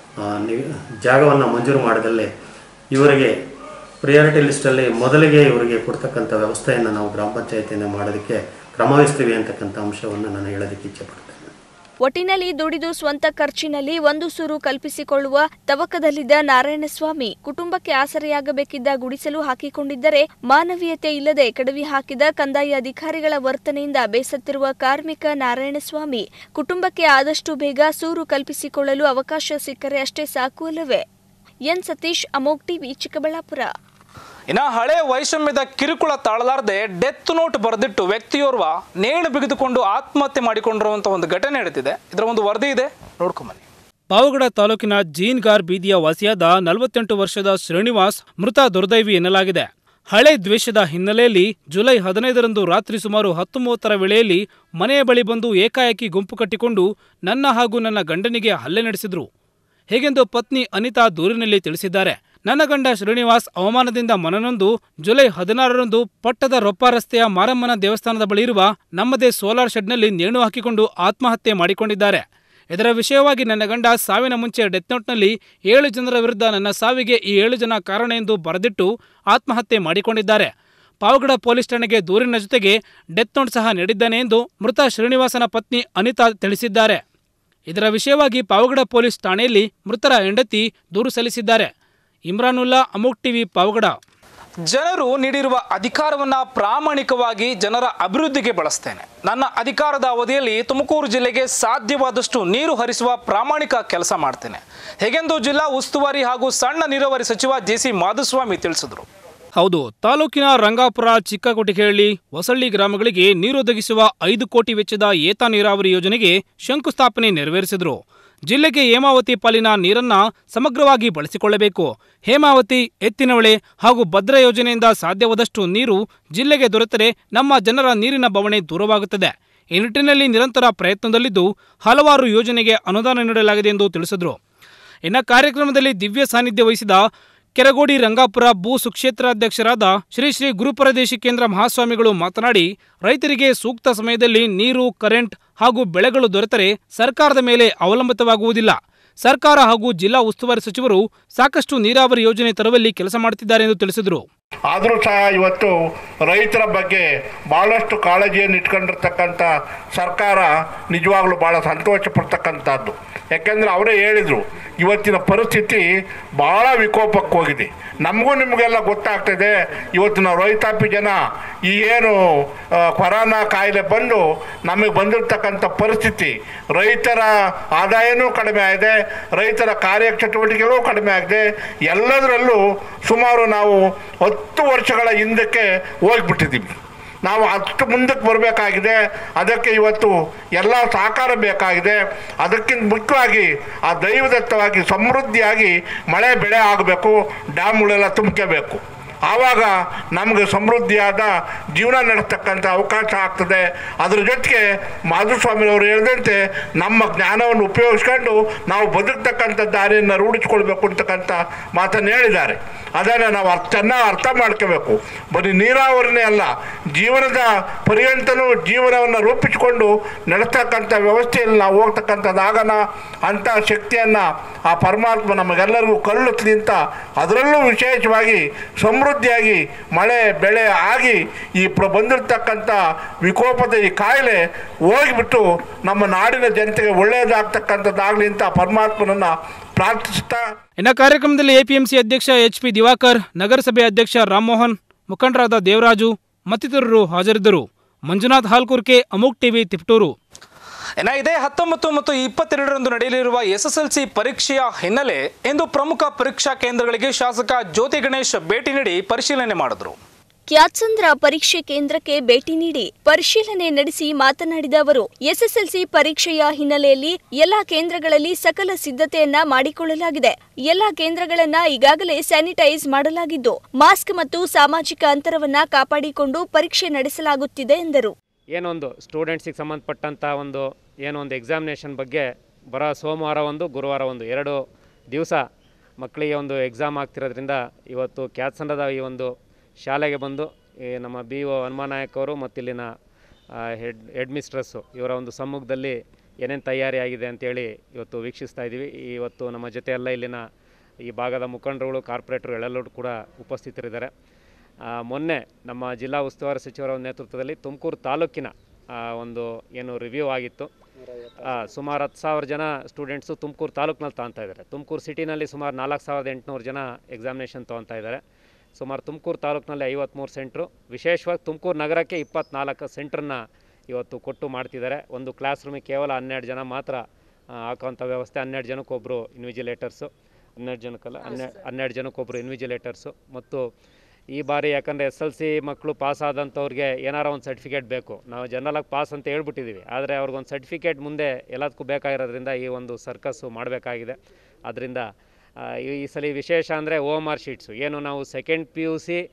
ಜಾಗವನ್ನು ಮಂಜೂರು ಮಾಡಿದಲ್ಲಿ ಇವರಿಗೆ ಪ್ರಿಯಾರಿಟಿ ಲಿಸ್ಟಲ್ಲಿ ಮೊದಲಿಗೆ ಇವರಿಗೆ ಕೊಡ್ತಕ್ಕಂಥ ವ್ಯವಸ್ಥೆಯನ್ನು ನಾವು ಗ್ರಾಮ ಪಂಚಾಯತಿಯಿಂದ ಮಾಡೋದಕ್ಕೆ ಕ್ರಮವಹಿಸ್ತೀವಿ ಅಂತಕ್ಕಂಥ ಅಂಶವನ್ನು ನಾನು ಹೇಳೋದಕ್ಕೆ ಇಚ್ಛೆಪಡ್ತೇನೆ ಒಟ್ಟಿನಲ್ಲಿ ದುಡಿದು ಸ್ವಂತ ಖರ್ಚಿನಲ್ಲಿ ಒಂದು ಸೂರು ಕಲ್ಪಿಸಿಕೊಳ್ಳುವ ತವಕದಲ್ಲಿದ್ದ ನಾರಾಯಣಸ್ವಾಮಿ ಕುಟುಂಬಕ್ಕೆ ಆಸರೆಯಾಗಬೇಕಿದ್ದ ಗುಡಿಸಲು ಹಾಕಿಕೊಂಡಿದ್ದರೆ ಮಾನವೀಯತೆ ಇಲ್ಲದೆ ಕೆಡವಿ ಹಾಕಿದ ಕಂದಾಯ ಅಧಿಕಾರಿಗಳ ವರ್ತನೆಯಿಂದ ಬೇಸತ್ತಿರುವ ಕಾರ್ಮಿಕ ನಾರಾಯಣಸ್ವಾಮಿ ಕುಟುಂಬಕ್ಕೆ ಆದಷ್ಟು ಬೇಗ ಸೂರು ಕಲ್ಪಿಸಿಕೊಳ್ಳಲು ಅವಕಾಶ ಸಿಕ್ಕರೆ ಅಷ್ಟೇ ಸಾಕು ಅಲ್ಲವೇ ಎನ್ ಸತೀಶ್ ಅಮೋಗ್ ಟಿವಿ ಚಿಕ್ಕಬಳ್ಳಾಪುರ ಇನ್ನ ಹಳೆ ವೈಷಮ್ಯದ ಕಿರುಕುಳ ತಾಳಲಾರದೆ ಡೆತ್ ನೋಟ್ ಬರೆದಿಟ್ಟು ವ್ಯಕ್ತಿಯೋರ್ವ ನೇಣು ಬಿಗಿದುಕೊಂಡು ಆತ್ಮಹತ್ಯೆ ಮಾಡಿಕೊಂಡಿರುವಂತ ಒಂದು ಘಟನೆ ನಡೆದಿದೆ ಇದರ ಒಂದು ವರದಿ ಇದೆ ನೋಡ್ಕೊಂಬನ್ನಿ ಪಾವಗಡ ತಾಲೂಕಿನ ಜೀನ್ಗಾರ್ ಬೀದಿಯ ವಾಸಿಯಾದ ನಲವತ್ತೆಂಟು ವರ್ಷದ ಶ್ರೀನಿವಾಸ್ ಮೃತ ದುರ್ದೈವಿ ಎನ್ನಲಾಗಿದೆ ಹಳೆ ದ್ವೇಷದ ಹಿನ್ನೆಲೆಯಲ್ಲಿ ಜುಲೈ ಹದಿನೈದರಂದು ರಾತ್ರಿ ಸುಮಾರು ಹತ್ತು ಮೂವತ್ತರ ವೇಳೆಯಲ್ಲಿ ಮನೆಯ ಬಳಿ ಬಂದು ಏಕಾಏಕಿ ಗುಂಪು ಕಟ್ಟಿಕೊಂಡು ನನ್ನ ಹಾಗೂ ನನ್ನ ಗಂಡನಿಗೆ ಹಲ್ಲೆ ನಡೆಸಿದ್ರು ಹೇಗೆಂದು ಪತ್ನಿ ಅನಿತಾ ದೂರಿನಲ್ಲಿ ತಿಳಿಸಿದ್ದಾರೆ ನನ್ನ ಗಂಡ ಶ್ರೀನಿವಾಸ್ ಅವಮಾನದಿಂದ ಮನನೊಂದು ಜುಲೈ ಹದಿನಾರರಂದು ಪಟ್ಟದ ರೊಪ್ಪ ರಸ್ತೆಯ ಮಾರಮ್ಮನ ದೇವಸ್ಥಾನದ ಬಳಿ ಇರುವ ನಮ್ಮದೇ ಸೋಲಾರ್ ಶೆಡ್ನಲ್ಲಿ ನೇಣು ಹಾಕಿಕೊಂಡು ಆತ್ಮಹತ್ಯೆ ಮಾಡಿಕೊಂಡಿದ್ದಾರೆ ಇದರ ವಿಷಯವಾಗಿ ನನ್ನ ಗಂಡ ಸಾವಿನ ಮುಂಚೆ ಡೆತ್ ನೋಟ್ನಲ್ಲಿ ಏಳು ಜನರ ವಿರುದ್ಧ ನನ್ನ ಸಾವಿಗೆ ಈ ಏಳು ಜನ ಕಾರಣ ಎಂದು ಬರೆದಿಟ್ಟು ಆತ್ಮಹತ್ಯೆ ಮಾಡಿಕೊಂಡಿದ್ದಾರೆ ಪಾವಗಡ ಪೊಲೀಸ್ ಠಾಣೆಗೆ ದೂರಿನ ಜೊತೆಗೆ ಡೆತ್ ನೋಟ್ ಸಹ ನೀಡಿದ್ದಾನೆ ಎಂದು ಮೃತ ಶ್ರೀನಿವಾಸನ ಪತ್ನಿ ಅನಿತಾ ತಿಳಿಸಿದ್ದಾರೆ ಇದರ ವಿಷಯವಾಗಿ ಪಾವಗಡ ಪೊಲೀಸ್ ಠಾಣೆಯಲ್ಲಿ ಮೃತರ ಹೆಂಡತಿ ದೂರು ಸಲ್ಲಿಸಿದ್ದಾರೆ ಇಮ್ರಾನುಲ್ಲಾ ಅಮೋಕ್ ಟಿವಿ ಪಾವಗಡ ಜನರು ನೀಡಿರುವ ಅಧಿಕಾರವನ್ನ ಪ್ರಾಮಾಣಿಕವಾಗಿ ಜನರ ಅಭಿವೃದ್ಧಿಗೆ ಬಳಸ್ತೇನೆ ನನ್ನ ಅಧಿಕಾರದ ಅವಧಿಯಲ್ಲಿ ತುಮಕೂರು ಜಿಲ್ಲೆಗೆ ಸಾಧ್ಯವಾದಷ್ಟು ನೀರು ಹರಿಸುವ ಪ್ರಾಮಾಣಿಕ ಕೆಲಸ ಮಾಡ್ತೇನೆ ಹೇಗೆಂದು ಜಿಲ್ಲಾ ಉಸ್ತುವಾರಿ ಹಾಗೂ ಸಣ್ಣ ನೀರಾವರಿ ಸಚಿವ ಜೆಸಿ ಮಾಧುಸ್ವಾಮಿ ತಿಳಿಸಿದರು ಹೌದು ತಾಲೂಕಿನ ರಂಗಾಪುರ ಚಿಕ್ಕಕೊಟಿಗೆಹಳ್ಳಿ ಹೊಸಳ್ಳಿ ಗ್ರಾಮಗಳಿಗೆ ನೀರೊದಗಿಸುವ ಐದು ಕೋಟಿ ವೆಚ್ಚದ ಏತ ನೀರಾವರಿ ಯೋಜನೆಗೆ ಶಂಕುಸ್ಥಾಪನೆ ನೆರವೇರಿಸಿದರು ಜಿಲ್ಲೆಗೆ ಹೇಮಾವತಿ ಪಾಲಿನ ನೀರನ್ನ ಸಮಗ್ರವಾಗಿ ಬಳಸಿಕೊಳ್ಳಬೇಕು ಹೇಮಾವತಿ ಎತ್ತಿನಹೊಳೆ ಹಾಗೂ ಭದ್ರಾ ಯೋಜನೆಯಿಂದ ಸಾಧ್ಯವಾದಷ್ಟು ನೀರು ಜಿಲ್ಲೆಗೆ ದೊರೆತರೆ ನಮ್ಮ ಜನರ ನೀರಿನ ಬವಣೆ ದೂರವಾಗುತ್ತದೆ ಈ ನಿಟ್ಟಿನಲ್ಲಿ ನಿರಂತರ ಪ್ರಯತ್ನದಲ್ಲಿದ್ದು ಹಲವಾರು ಯೋಜನೆಗೆ ಅನುದಾನ ನೀಡಲಾಗಿದೆ ಎಂದು ತಿಳಿಸಿದರು ಇನ್ನು ಕಾರ್ಯಕ್ರಮದಲ್ಲಿ ದಿವ್ಯ ಸಾನ್ನಿಧ್ಯ ವಹಿಸಿದ ಕೆರಗೋಡಿ ರಂಗಾಪುರ ಭೂ ಸುಕ್ಷೇತ್ರಾಧ್ಯಕ್ಷರಾದ ಶ್ರೀ ಶ್ರೀ ಗುರುಪರದೇಶಿ ಕೇಂದ್ರ ಮಹಾಸ್ವಾಮಿಗಳು ಮಾತನಾಡಿ ರೈತರಿಗೆ ಸೂಕ್ತ ಸಮಯದಲ್ಲಿ ನೀರು ಕರೆಂಟ್ ಹಾಗೂ ಬೆಳೆಗಳು ದೊರೆತರೆ ಸರ್ಕಾರದ ಮೇಲೆ ಅವಲಂಬಿತವಾಗುವುದಿಲ್ಲ ಸರ್ಕಾರ ಹಾಗೂ ಜಿಲ್ಲಾ ಉಸ್ತುವಾರಿ ಸಚಿವರು ಸಾಕಷ್ಟು ನೀರಾವರಿ ಯೋಜನೆ ತರುವಲ್ಲಿ ಕೆಲಸ ಮಾಡುತ್ತಿದ್ದಾರೆ ಎಂದು ತಿಳಿಸಿದರು ಆದರೂ ಸಹ ಇವತ್ತು ರೈತರ ಬಗ್ಗೆ ಭಾಳಷ್ಟು ಕಾಳಜಿಯನ್ನು ಇಟ್ಕೊಂಡಿರ್ತಕ್ಕಂಥ ಸರ್ಕಾರ ನಿಜವಾಗ್ಲೂ ಭಾಳ ಸಂತೋಷ ಪಡ್ತಕ್ಕಂಥದ್ದು ಯಾಕೆಂದರೆ ಅವರೇ ಹೇಳಿದರು ಇವತ್ತಿನ ಪರಿಸ್ಥಿತಿ ಭಾಳ ವಿಕೋಪಕ್ಕೆ ಹೋಗಿದೆ ನಮಗೂ ನಿಮಗೆಲ್ಲ ಗೊತ್ತಾಗ್ತದೆ ಇವತ್ತಿನ ರೈತಾಪಿ ಜನ ಈ ಏನು ಆ, ಕೊರೋನಾ ಕಾಯಿಲೆ ಬಂದು ನಮಗೆ ಬಂದಿರತಕ್ಕಂಥ ಪರಿಸ್ಥಿತಿ ರೈತರ ಆದಾಯನೂ ಕಡಿಮೆ ಆಗಿದೆ ರೈತರ ಕಾರ್ಯಚಟುವಟಿಕೆಗಳು ಕಡಿಮೆ ಆಗಿದೆ ಎಲ್ಲದರಲ್ಲೂ ಸುಮಾರು ನಾವು ಹತ್ತು ವರ್ಷಗಳ ಹಿಂದಕ್ಕೆ ಹೋಗ್ಬಿಟ್ಟಿದ್ದೀವಿ ನಾವು ಅಷ್ಟು ಮುಂದಕ್ಕೆ ಬರಬೇಕಾಗಿದೆ ಅದಕ್ಕೆ ಇವತ್ತು ಎಲ್ಲ ಸಹಕಾರ ಬೇಕಾಗಿದೆ ಅದಕ್ಕಿಂತ ಮುಖ್ಯವಾಗಿ ಆ ದೈವದತ್ತವಾಗಿ ಸಮೃದ್ಧಿಯಾಗಿ ಮಳೆ ಬೆಳೆ ಆಗಬೇಕು ಡ್ಯಾಮ್ಗಳೆಲ್ಲ ತುಂಬ್ಕೋಬೇಕು ಆವಾಗ ನಮಗೆ ಸಮೃದ್ಧಿಯಾದ ಜೀವನ ನಡೆಸ್ತಕ್ಕಂಥ ಅವಕಾಶ ಆಗ್ತದೆ ಅದ್ರ ಜೊತೆಗೆ ಮಾಧುಸ್ವಾಮಿಯವರು ಹೇಳಿದಂತೆ ನಮ್ಮ ಜ್ಞಾನವನ್ನು ಉಪಯೋಗಿಸ್ಕೊಂಡು ನಾವು ಬದುಕ್ತಕ್ಕಂಥ ದಾರಿಯನ್ನು ರೂಢಿಸ್ಕೊಳ್ಬೇಕು ಅಂತಕ್ಕಂಥ ಮಾತನ್ನು ಹೇಳಿದ್ದಾರೆ ಅದನ್ನು ನಾವು ಅರ್ಥ ಚೆನ್ನಾಗಿ ಅರ್ಥ ಮಾಡ್ಕೋಬೇಕು ಬರೀ ನೀರಾವರಿನೇ ಅಲ್ಲ ಜೀವನದ ಪರ್ಯಂತನೂ ಜೀವನವನ್ನು ರೂಪಿಸಿಕೊಂಡು ನಡೆಸ್ತಕ್ಕಂಥ ವ್ಯವಸ್ಥೆಯಲ್ಲಿ ನಾವು ಹೋಗ್ತಕ್ಕಂಥದ್ದಾಗನ ಅಂಥ ಶಕ್ತಿಯನ್ನು ಆ ಪರಮಾತ್ಮ ನಮಗೆಲ್ಲರಿಗೂ ಕರುಳಿಸ್ಲಿ ಅಂತ ಅದರಲ್ಲೂ ವಿಶೇಷವಾಗಿ ಸಮೃದ್ಧಿಯಾಗಿ ಮಳೆ ಬೆಳೆ ಆಗಿ ಈ ಪ್ರ ಬಂದಿರತಕ್ಕಂಥ ವಿಕೋಪದ ಈ ಕಾಯಿಲೆ ಹೋಗಿಬಿಟ್ಟು ನಮ್ಮ ನಾಡಿನ ಜನತೆಗೆ ಒಳ್ಳೆಯದಾಗ್ತಕ್ಕಂಥದ್ದಾಗಲಿ ಅಂತ ಪರಮಾತ್ಮನನ್ನು ಪ್ರಾರ್ಥಿಸ್ತಾ ಇನ್ನು ಕಾರ್ಯಕ್ರಮದಲ್ಲಿ ಎಪಿಎಂಸಿ ಅಧ್ಯಕ್ಷ ಎಚ್ ಪಿ ದಿವಾಕರ್ ನಗರಸಭೆ ಅಧ್ಯಕ್ಷ ರಾಮ್ಮೋಹನ್ ಮುಖಂಡರಾದ ದೇವರಾಜು ಮತ್ತಿತರರು ಹಾಜರಿದ್ದರು ಮಂಜುನಾಥ್ ಹಾಲ್ಕುರ್ಕೆ ಅಮುಕ್ ಟಿವಿ ತಿಪ್ಟೂರು ಇನ್ನು ಇದೇ ಹತ್ತೊಂಬತ್ತು ಮತ್ತು ಇಪ್ಪತ್ತೆರಡರಂದು ನಡೆಯಲಿರುವ ಎಸ್ಎಸ್ಎಲ್ಸಿ ಪರೀಕ್ಷೆಯ ಹಿನ್ನೆಲೆ ಇಂದು ಪ್ರಮುಖ ಪರೀಕ್ಷಾ ಕೇಂದ್ರಗಳಿಗೆ ಶಾಸಕ ಜ್ಯೋತಿ ಗಣೇಶ್ ಭೇಟಿ ನೀಡಿ ಪರಿಶೀಲನೆ ಮಾಡಿದರು ಕ್ಯಾತ್ಸಂದ್ರ ಪರೀಕ್ಷೆ ಕೇಂದ್ರಕ್ಕೆ ಭೇಟಿ ನೀಡಿ ಪರಿಶೀಲನೆ ನಡೆಸಿ ಮಾತನಾಡಿದ ಅವರು ಎಸ್ಎಸ್ಎಲ್ಸಿ ಪರೀಕ್ಷೆಯ ಹಿನ್ನೆಲೆಯಲ್ಲಿ ಎಲ್ಲಾ ಕೇಂದ್ರಗಳಲ್ಲಿ ಸಕಲ ಸಿದ್ಧತೆಯನ್ನ ಮಾಡಿಕೊಳ್ಳಲಾಗಿದೆ ಎಲ್ಲಾ ಕೇಂದ್ರಗಳನ್ನ ಈಗಾಗಲೇ ಸ್ಯಾನಿಟೈಸ್ ಮಾಡಲಾಗಿದ್ದು ಮಾಸ್ಕ್ ಮತ್ತು ಸಾಮಾಜಿಕ ಅಂತರವನ್ನ ಕಾಪಾಡಿಕೊಂಡು ಪರೀಕ್ಷೆ ನಡೆಸಲಾಗುತ್ತಿದೆ ಎಂದರು ಏನೊಂದು ಸ್ಟೂಡೆಂಟ್ಸಿಗೆ ಸಂಬಂಧಪಟ್ಟಂಥ ಒಂದು ಏನೋ ಒಂದು ಎಕ್ಸಾಮಿನೇಷನ್ ಬಗ್ಗೆ ಬರೋ ಸೋಮವಾರ ಒಂದು ಗುರುವಾರ ಒಂದು ಎರಡು ದಿವಸ ಮಕ್ಕಳಿಗೆ ಒಂದು ಎಕ್ಸಾಮ್ ಆಗ್ತಿರೋದ್ರಿಂದ ಇವತ್ತು ಕ್ಯಾತ್ಸಂಡದ ಈ ಒಂದು ಶಾಲೆಗೆ ಬಂದು ಈ ನಮ್ಮ ಬಿ ಒ ಹನುಮಾನಾಯಕ್ ಅವರು ಮತ್ತು ಇಲ್ಲಿನ ಆ, ಹೆಡ್ ಹೆಡ್ ಮಿಸ್ಟ್ರಸ್ಸು ಇವರ ಒಂದು ಸಮ್ಮುಖದಲ್ಲಿ ಏನೇನು ತಯಾರಿ ಆಗಿದೆ ಅಂತೇಳಿ ಇವತ್ತು ವೀಕ್ಷಿಸ್ತಾ ಇದ್ದೀವಿ ಇವತ್ತು ನಮ್ಮ ಜೊತೆ ಎಲ್ಲ ಇಲ್ಲಿನ ಈ ಭಾಗದ ಮುಖಂಡರುಗಳು ಕಾರ್ಪೊರೇಟರು ಎಲ್ಲರೂ ಕೂಡ ಉಪಸ್ಥಿತರಿದ್ದಾರೆ ಆ, ಮೊನ್ನೆ ನಮ್ಮ ಜಿಲ್ಲಾ ಉಸ್ತುವಾರಿ ಸಚಿವರ ಒಂದು ನೇತೃತ್ವದಲ್ಲಿ ತುಮಕೂರು ತಾಲೂಕಿನ ಆ, ಒಂದು ಏನು ರಿವ್ಯೂ ಆಗಿತ್ತು ಆ, ಸುಮಾರು ಹತ್ತು ಸಾವಿರ ಜನ ಸ್ಟೂಡೆಂಟ್ಸು ತುಮಕೂರು ತಾಲೂಕಿನಲ್ಲಿ ತೊಗೊತಾ ಇದ್ದಾರೆ ತುಮಕೂರು ಸಿಟಿನಲ್ಲಿ ಸುಮಾರು ನಾಲ್ಕು ಸಾವಿರದ ಎಂಟುನೂರು ಜನ ಎಕ್ಸಾಮಿನೇಷನ್ ತೊಗೊತಾ ಇದ್ದಾರೆ ಸುಮಾರು ತುಮಕೂರು ತಾಲೂಕಿನಲ್ಲಿ ಐವತ್ತ್ಮೂರು ಸೆಂಟ್ರು ವಿಶೇಷವಾಗಿ ತುಮಕೂರು ನಗರಕ್ಕೆ ಇಪ್ಪತ್ನಾಲ್ಕು ಸೆಂಟ್ರನ್ನ ಇವತ್ತು ಕೊಟ್ಟು ಮಾಡ್ತಿದ್ದಾರೆ ಒಂದು ಕ್ಲಾಸ್ ರೂಮಿಗೆ ಕೇವಲ ಹನ್ನೆರಡು ಜನ ಮಾತ್ರ ಆ, ಹಾಕೋಂಥ ವ್ಯವಸ್ಥೆ ಹನ್ನೆರಡು ಜನಕ್ಕೊಬ್ಬರು ಇನ್ವಿಜಿಲೇಟರ್ಸು ಹನ್ನೆರಡು ಜನಕ್ಕಲ್ಲ ಹನ್ನೆರಡು ಹನ್ನೆರಡು ಜನಕ್ಕೊಬ್ಬರು ಇನ್ವಿಜಿಲೇಟರ್ಸು ಮತ್ತು ಈ ಬಾರಿ ಯಾಕಂದರೆ ಎಸ್ ಎಲ್ ಸಿ ಮಕ್ಕಳು ಪಾಸ್ ಆದಂಥವ್ರಿಗೆ ಏನಾರ ಒಂದು ಸರ್ಟಿಫಿಕೇಟ್ ಬೇಕು ನಾವು ಜನರಲಾಗಿ ಪಾಸ್ ಅಂತ ಹೇಳ್ಬಿಟ್ಟಿದ್ದೀವಿ ಆದರೆ ಅವ್ರಿಗೊಂದು ಸರ್ಟಿಫಿಕೇಟ್ ಮುಂದೆ ಎಲ್ಲದಕ್ಕೂ ಬೇಕಾಗಿರೋದ್ರಿಂದ ಈ ಒಂದು ಸರ್ಕಸ್ಸು ಮಾಡಬೇಕಾಗಿದೆ ಅದರಿಂದ ಈ ಈ ಸಲ ವಿಶೇಷ ಅಂದರೆ ಓ ಎಮ್ ಆರ್ ಶೀಟ್ಸು ಏನು ನಾವು second P U C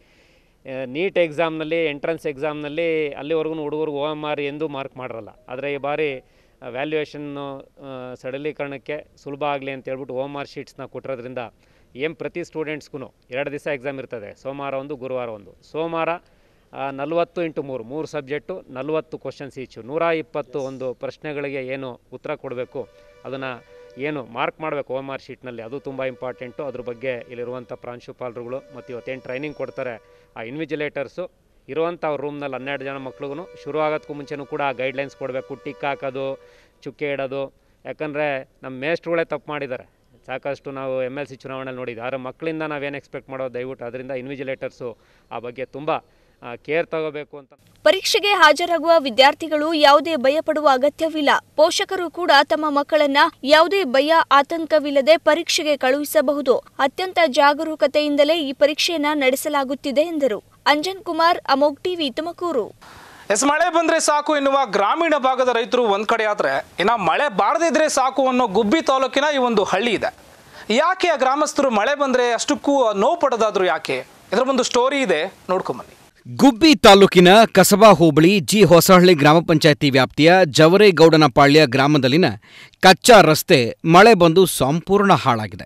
NEET ಎಕ್ಸಾಮ್ನಲ್ಲಿ ಎಂಟ್ರೆನ್ಸ್ ಎಕ್ಸಾಮ್ನಲ್ಲಿ ಅಲ್ಲಿವರೆಗೂ ಹುಡುಗರು ಓ ಎಮ್ ಆರ್ ಎಂದೂ ಮಾರ್ಕ್ ಮಾಡಿರಲ್ಲ ಆದರೆ ಈ ಬಾರಿ ವ್ಯಾಲ್ಯೂಯೇಷನ್ನು ಸಡಲೀಕರಣಕ್ಕೆ ಸುಲಭ ಆಗಲಿ ಅಂತ ಹೇಳ್ಬಿಟ್ಟು ಓ ಎಮ್ ಆರ್ ಶೀಟ್ಸ್ನ ಕೊಟ್ಟಿರೋದ್ರಿಂದ ಏನು ಪ್ರತಿ ಸ್ಟೂಡೆಂಟ್ಸ್ಗೂ ಎರಡು ದಿವಸ ಎಕ್ಸಾಮ್ ಇರ್ತದೆ ಸೋಮವಾರ ಒಂದು ಗುರುವಾರ ಒಂದು ಸೋಮವಾರ ನಲವತ್ತು ಇಂಟು ಮೂರು ಮೂರು ಸಬ್ಜೆಕ್ಟು ನಲವತ್ತು ಕ್ವಶನ್ಸ್ ಈಚು ನೂರ ಇಪ್ಪತ್ತು ಒಂದು ಪ್ರಶ್ನೆಗಳಿಗೆ ಏನು ಉತ್ತರ ಕೊಡಬೇಕು ಅದನ್ನು ಏನು ಮಾರ್ಕ್ ಮಾಡಬೇಕು ಓ ಎಮ್ ಆರ್ ಶೀಟ್ನಲ್ಲಿ ಅದು ತುಂಬ ಇಂಪಾರ್ಟೆಂಟು ಅದ್ರ ಬಗ್ಗೆ ಇಲ್ಲಿರುವಂಥ ಪ್ರಾಂಶುಪಾಲರುಗಳು ಮತ್ತು ಇವತ್ತೇನು ಟ್ರೈನಿಂಗ್ ಕೊಡ್ತಾರೆ ಆ ಇನ್ವಿಜಿಲೇಟರ್ಸು ಇರುವಂಥ ಅವ್ರ ರೂಮ್ನಲ್ಲಿ ಹನ್ನೆರಡು ಜನ ಮಕ್ಳಿಗೂ ಶುರು ಆಗೋದಕ್ಕೂ ಮುಂಚೆನೂ ಕೂಡ ಗೈಡ್ಲೈನ್ಸ್ ಕೊಡಬೇಕು ಟಿಕ್ ಹಾಕೋದು ಚುಕ್ಕೆ ಇಡೋದು ಯಾಕಂದರೆ ನಮ್ಮ ಮೇಸ್ಟ್ರುಗಳೇ ತಪ್ಪು ಮಾಡಿದ್ದಾರೆ ಸಾಕಷ್ಟು ನಾವು ಎಮ್ ಎಲ್ ಸಿ ಚುನಾವಣೆಯಲ್ಲಿ ನೋಡಿದ್ವಿ ಆದರೆ ಮಕ್ಕಳಿಂದ ನಾವೇನು ಎಕ್ಸ್ಪೆಕ್ಟ್ ಮಾಡೋದು ದಯವಿಟ್ಟು ಅದರಿಂದ ಇನ್ವಿಜಿಲೇಟರ್ಸು ಆ ಬಗ್ಗೆ ತುಂಬ ಕೇರ್ ತಗೋಬೇಕು ಅಂತ ಪರೀಕ್ಷೆಗೆ ಹಾಜರಾಗುವ ವಿದ್ಯಾರ್ಥಿಗಳು ಯಾವುದೇ ಭಯ ಪಡುವ ಅಗತ್ಯವಿಲ್ಲ ಪೋಷಕರು ಕೂಡ ತಮ್ಮ ಮಕ್ಕಳನ್ನ ಯಾವುದೇ ಭಯ ಆತಂಕವಿಲ್ಲದೆ ಪರೀಕ್ಷೆಗೆ ಕಳುಹಿಸಬಹುದು ಅತ್ಯಂತ ಜಾಗರೂಕತೆಯಿಂದಲೇ ಈ ಪರೀಕ್ಷೆಯನ್ನ ನಡೆಸಲಾಗುತ್ತಿದೆ ಎಂದರು ಅಂಜನ್ ಕುಮಾರ್ ಅಮೋಗ್ ಟಿವಿ ತುಮಕೂರು ಎಸ್ ಮಳೆ ಬಂದ್ರೆ ಸಾಕು ಎನ್ನುವ ಗ್ರಾಮೀಣ ಭಾಗದ ರೈತರು ಒಂದ್ ಕಡೆ ಆದ್ರೆ ಇನ್ನ ಮಳೆ ಬಾರದಿದ್ರೆ ಸಾಕು ಅನ್ನೋ ಗುಬ್ಬಿ ತಾಲೂಕಿನ ಈ ಒಂದು ಹಳ್ಳಿ ಇದೆ ಯಾಕೆ ಆ ಗ್ರಾಮಸ್ಥರು ಮಳೆ ಬಂದ್ರೆ ಅಷ್ಟಕ್ಕೂ ನೋವು ಪಡೋದಾದ್ರು ಯಾಕೆ ಇದರ ಒಂದು ಸ್ಟೋರಿ ಇದೆ ನೋಡ್ಕೊಂಬನ್ನಿ ಗುಬ್ಬಿ ತಾಲೂಕಿನ ಕಸಬಾ ಹೋಬಳಿ ಜಿ ಹೊಸಹಳ್ಳಿ ಗ್ರಾಮ ಪಂಚಾಯತಿ ವ್ಯಾಪ್ತಿಯ ಜವರೇಗೌಡನಪಾಳ್ಯ ಗ್ರಾಮದಲ್ಲಿನ ಕಚ್ಚಾ ರಸ್ತೆ ಮಳೆ ಬಂದು ಸಂಪೂರ್ಣ ಹಾಳಾಗಿದೆ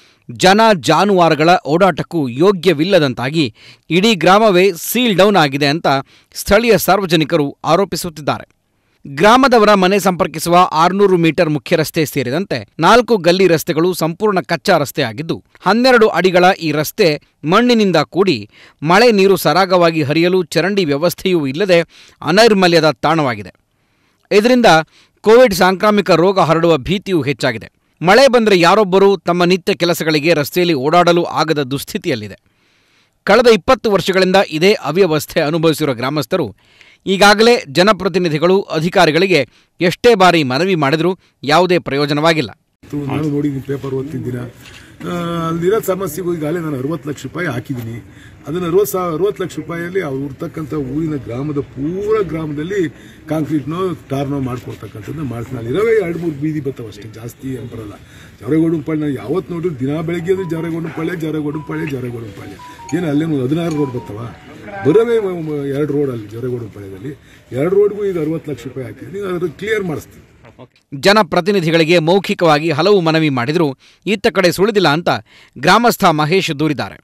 ಜನ ಜಾನುವಾರುಗಳ ಓಡಾಟಕ್ಕೂ ಯೋಗ್ಯವಿಲ್ಲದಂತಾಗಿ ಇಡೀ ಗ್ರಾಮವೇ ಸೀಲ್ ಡೌನ್ ಆಗಿದೆ ಅಂತ ಸ್ಥಳೀಯ ಸಾರ್ವಜನಿಕರು ಆರೋಪಿಸುತ್ತಿದ್ದಾರೆ ಗ್ರಾಮದವರ ಮನೆ ಸಂಪರ್ಕಿಸುವ ಆರುನೂರು ಮೀಟರ್ ಮುಖ್ಯ ರಸ್ತೆ ಸೇರಿದಂತೆ ನಾಲ್ಕು ಗಲ್ಲಿ ರಸ್ತೆಗಳು ಸಂಪೂರ್ಣ ಕಚ್ಚಾ ರಸ್ತೆ ಆಗಿದ್ದು ಹನ್ನೆರಡು ಅಡಿಗಳ ಈ ರಸ್ತೆ ಮಣ್ಣಿನಿಂದ ಕೂಡಿ ಮಳೆ ನೀರು ಸರಾಗವಾಗಿ ಹರಿಯಲು ಚರಂಡಿ ವ್ಯವಸ್ಥೆಯೂ ಇಲ್ಲದೆ ಅನೈರ್ಮಲ್ಯದ ತಾಣವಾಗಿದೆ ಇದರಿಂದ ಕೋವಿಡ್ ಸಾಂಕ್ರಾಮಿಕ ರೋಗ ಹರಡುವ ಭೀತಿಯೂ ಹೆಚ್ಚಾಗಿದೆ ಮಳೆ ಬಂದರೆ ಯಾರೊಬ್ಬರೂ ತಮ್ಮ ನಿತ್ಯ ಕೆಲಸಗಳಿಗೆ ರಸ್ತೆಯಲ್ಲಿ ಓಡಾಡಲು ಆಗದ ದುಸ್ಥಿತಿಯಲ್ಲಿದೆ ಕಳೆದ ಇಪ್ಪತ್ತು ವರ್ಷಗಳಿಂದ ಇದೇ ಅವ್ಯವಸ್ಥೆ ಅನುಭವಿಸಿರುವ ಗ್ರಾಮಸ್ಥರು ಈಗಾಗಲೇ ಜನಪ್ರತಿನಿಧಿಗಳು ಅಧಿಕಾರಿಗಳಿಗೆ ಎಷ್ಟೇ ಬಾರಿ ಮನವಿ ಮಾಡಿದರೂ ಯಾವುದೇ ಪ್ರಯೋಜನವಾಗಿಲ್ಲ ನಾನು ನೋಡಿದ್ದೀನಿ ಪೇಪರ್ ಓದ್ತಿದ್ದೀರಾ ಆ, ಅಲ್ಲಿರೋ ಸಮಸ್ಯೆಗೂ ಈಗಾಗಲೇ ನಾನು ಅರವತ್ತು ಲಕ್ಷ ರೂಪಾಯಿ ಹಾಕಿದ್ದೀನಿ ಅದನ್ನು ಅರವತ್ತು ಸಾವಿರ ಅರವತ್ತು ಲಕ್ಷ ರೂಪಾಯಿಯಲ್ಲಿ ಅವ್ರು ಇರ್ತಕ್ಕಂಥ ಊರಿನ ಗ್ರಾಮದ ಪೂರ ಗ್ರಾಮದಲ್ಲಿ ಕಾಂಕ್ರೀಟ್ನೋ ಟಾರ್ನೋ ಮಾಡ್ಕೊಡ್ತಕ್ಕಂಥದ್ದು ಮಾಡ್ತೀನಿ ಅಲ್ಲಿ ಇರೋವೇ ಎರಡು ಮೂರು ಬೀದಿ ಬರ್ತಾವೆ ಅಷ್ಟೇ ಜಾಸ್ತಿ ಏನು ಬರಲ್ಲ ಜವರೇಗೌಡಂಪಾಳ್ಯ ನಾವು ಯಾವತ್ತು ನೋಡಿದ್ರು ದಿನ ಬೆಳಗ್ಗೆ ಅಂದ್ರೆ ಜವರೇಗೌಡಂಪಾಳ್ಯ ಜವರೇಗೌಡಂಪಾಳ್ಯ ಜವರೇಗೌಡಂಪಾಳ್ಯ ಏನು ಅಲ್ಲೇನು ಹದಿನಾರು ರೋಡ್ ಬರ್ತಾವ ಬರೋವೇ ಮ- ಮ- ಎರಡು ರೋಡ್ ಅಲ್ಲಿ ಜವರೇಗೌಡಂಪಾಳ್ಯದಲ್ಲಿ ಎರಡು ರೋಡ್ಗೂ ಈಗ ಅರವತ್ತು ಲಕ್ಷ ರೂಪಾಯಿ ಹಾಕಿದ್ದೀನಿ ಅದ್ರ ಕ್ಲಿಯರ್ ಮಾಡಿಸ್ತೀನಿ ಜನಪ್ರತಿನಿಧಿಗಳಿಗೆ ಮೌಖಿಕವಾಗಿ ಹಲವು ಮನವಿ ಮಾಡಿದರೂ ಇತ್ತ ಕಡೆ ಸುಳಿದಿಲ್ಲ ಅಂತ ಗ್ರಾಮಸ್ಥ ಮಹೇಶ್ ದೂರಿದ್ದಾರೆ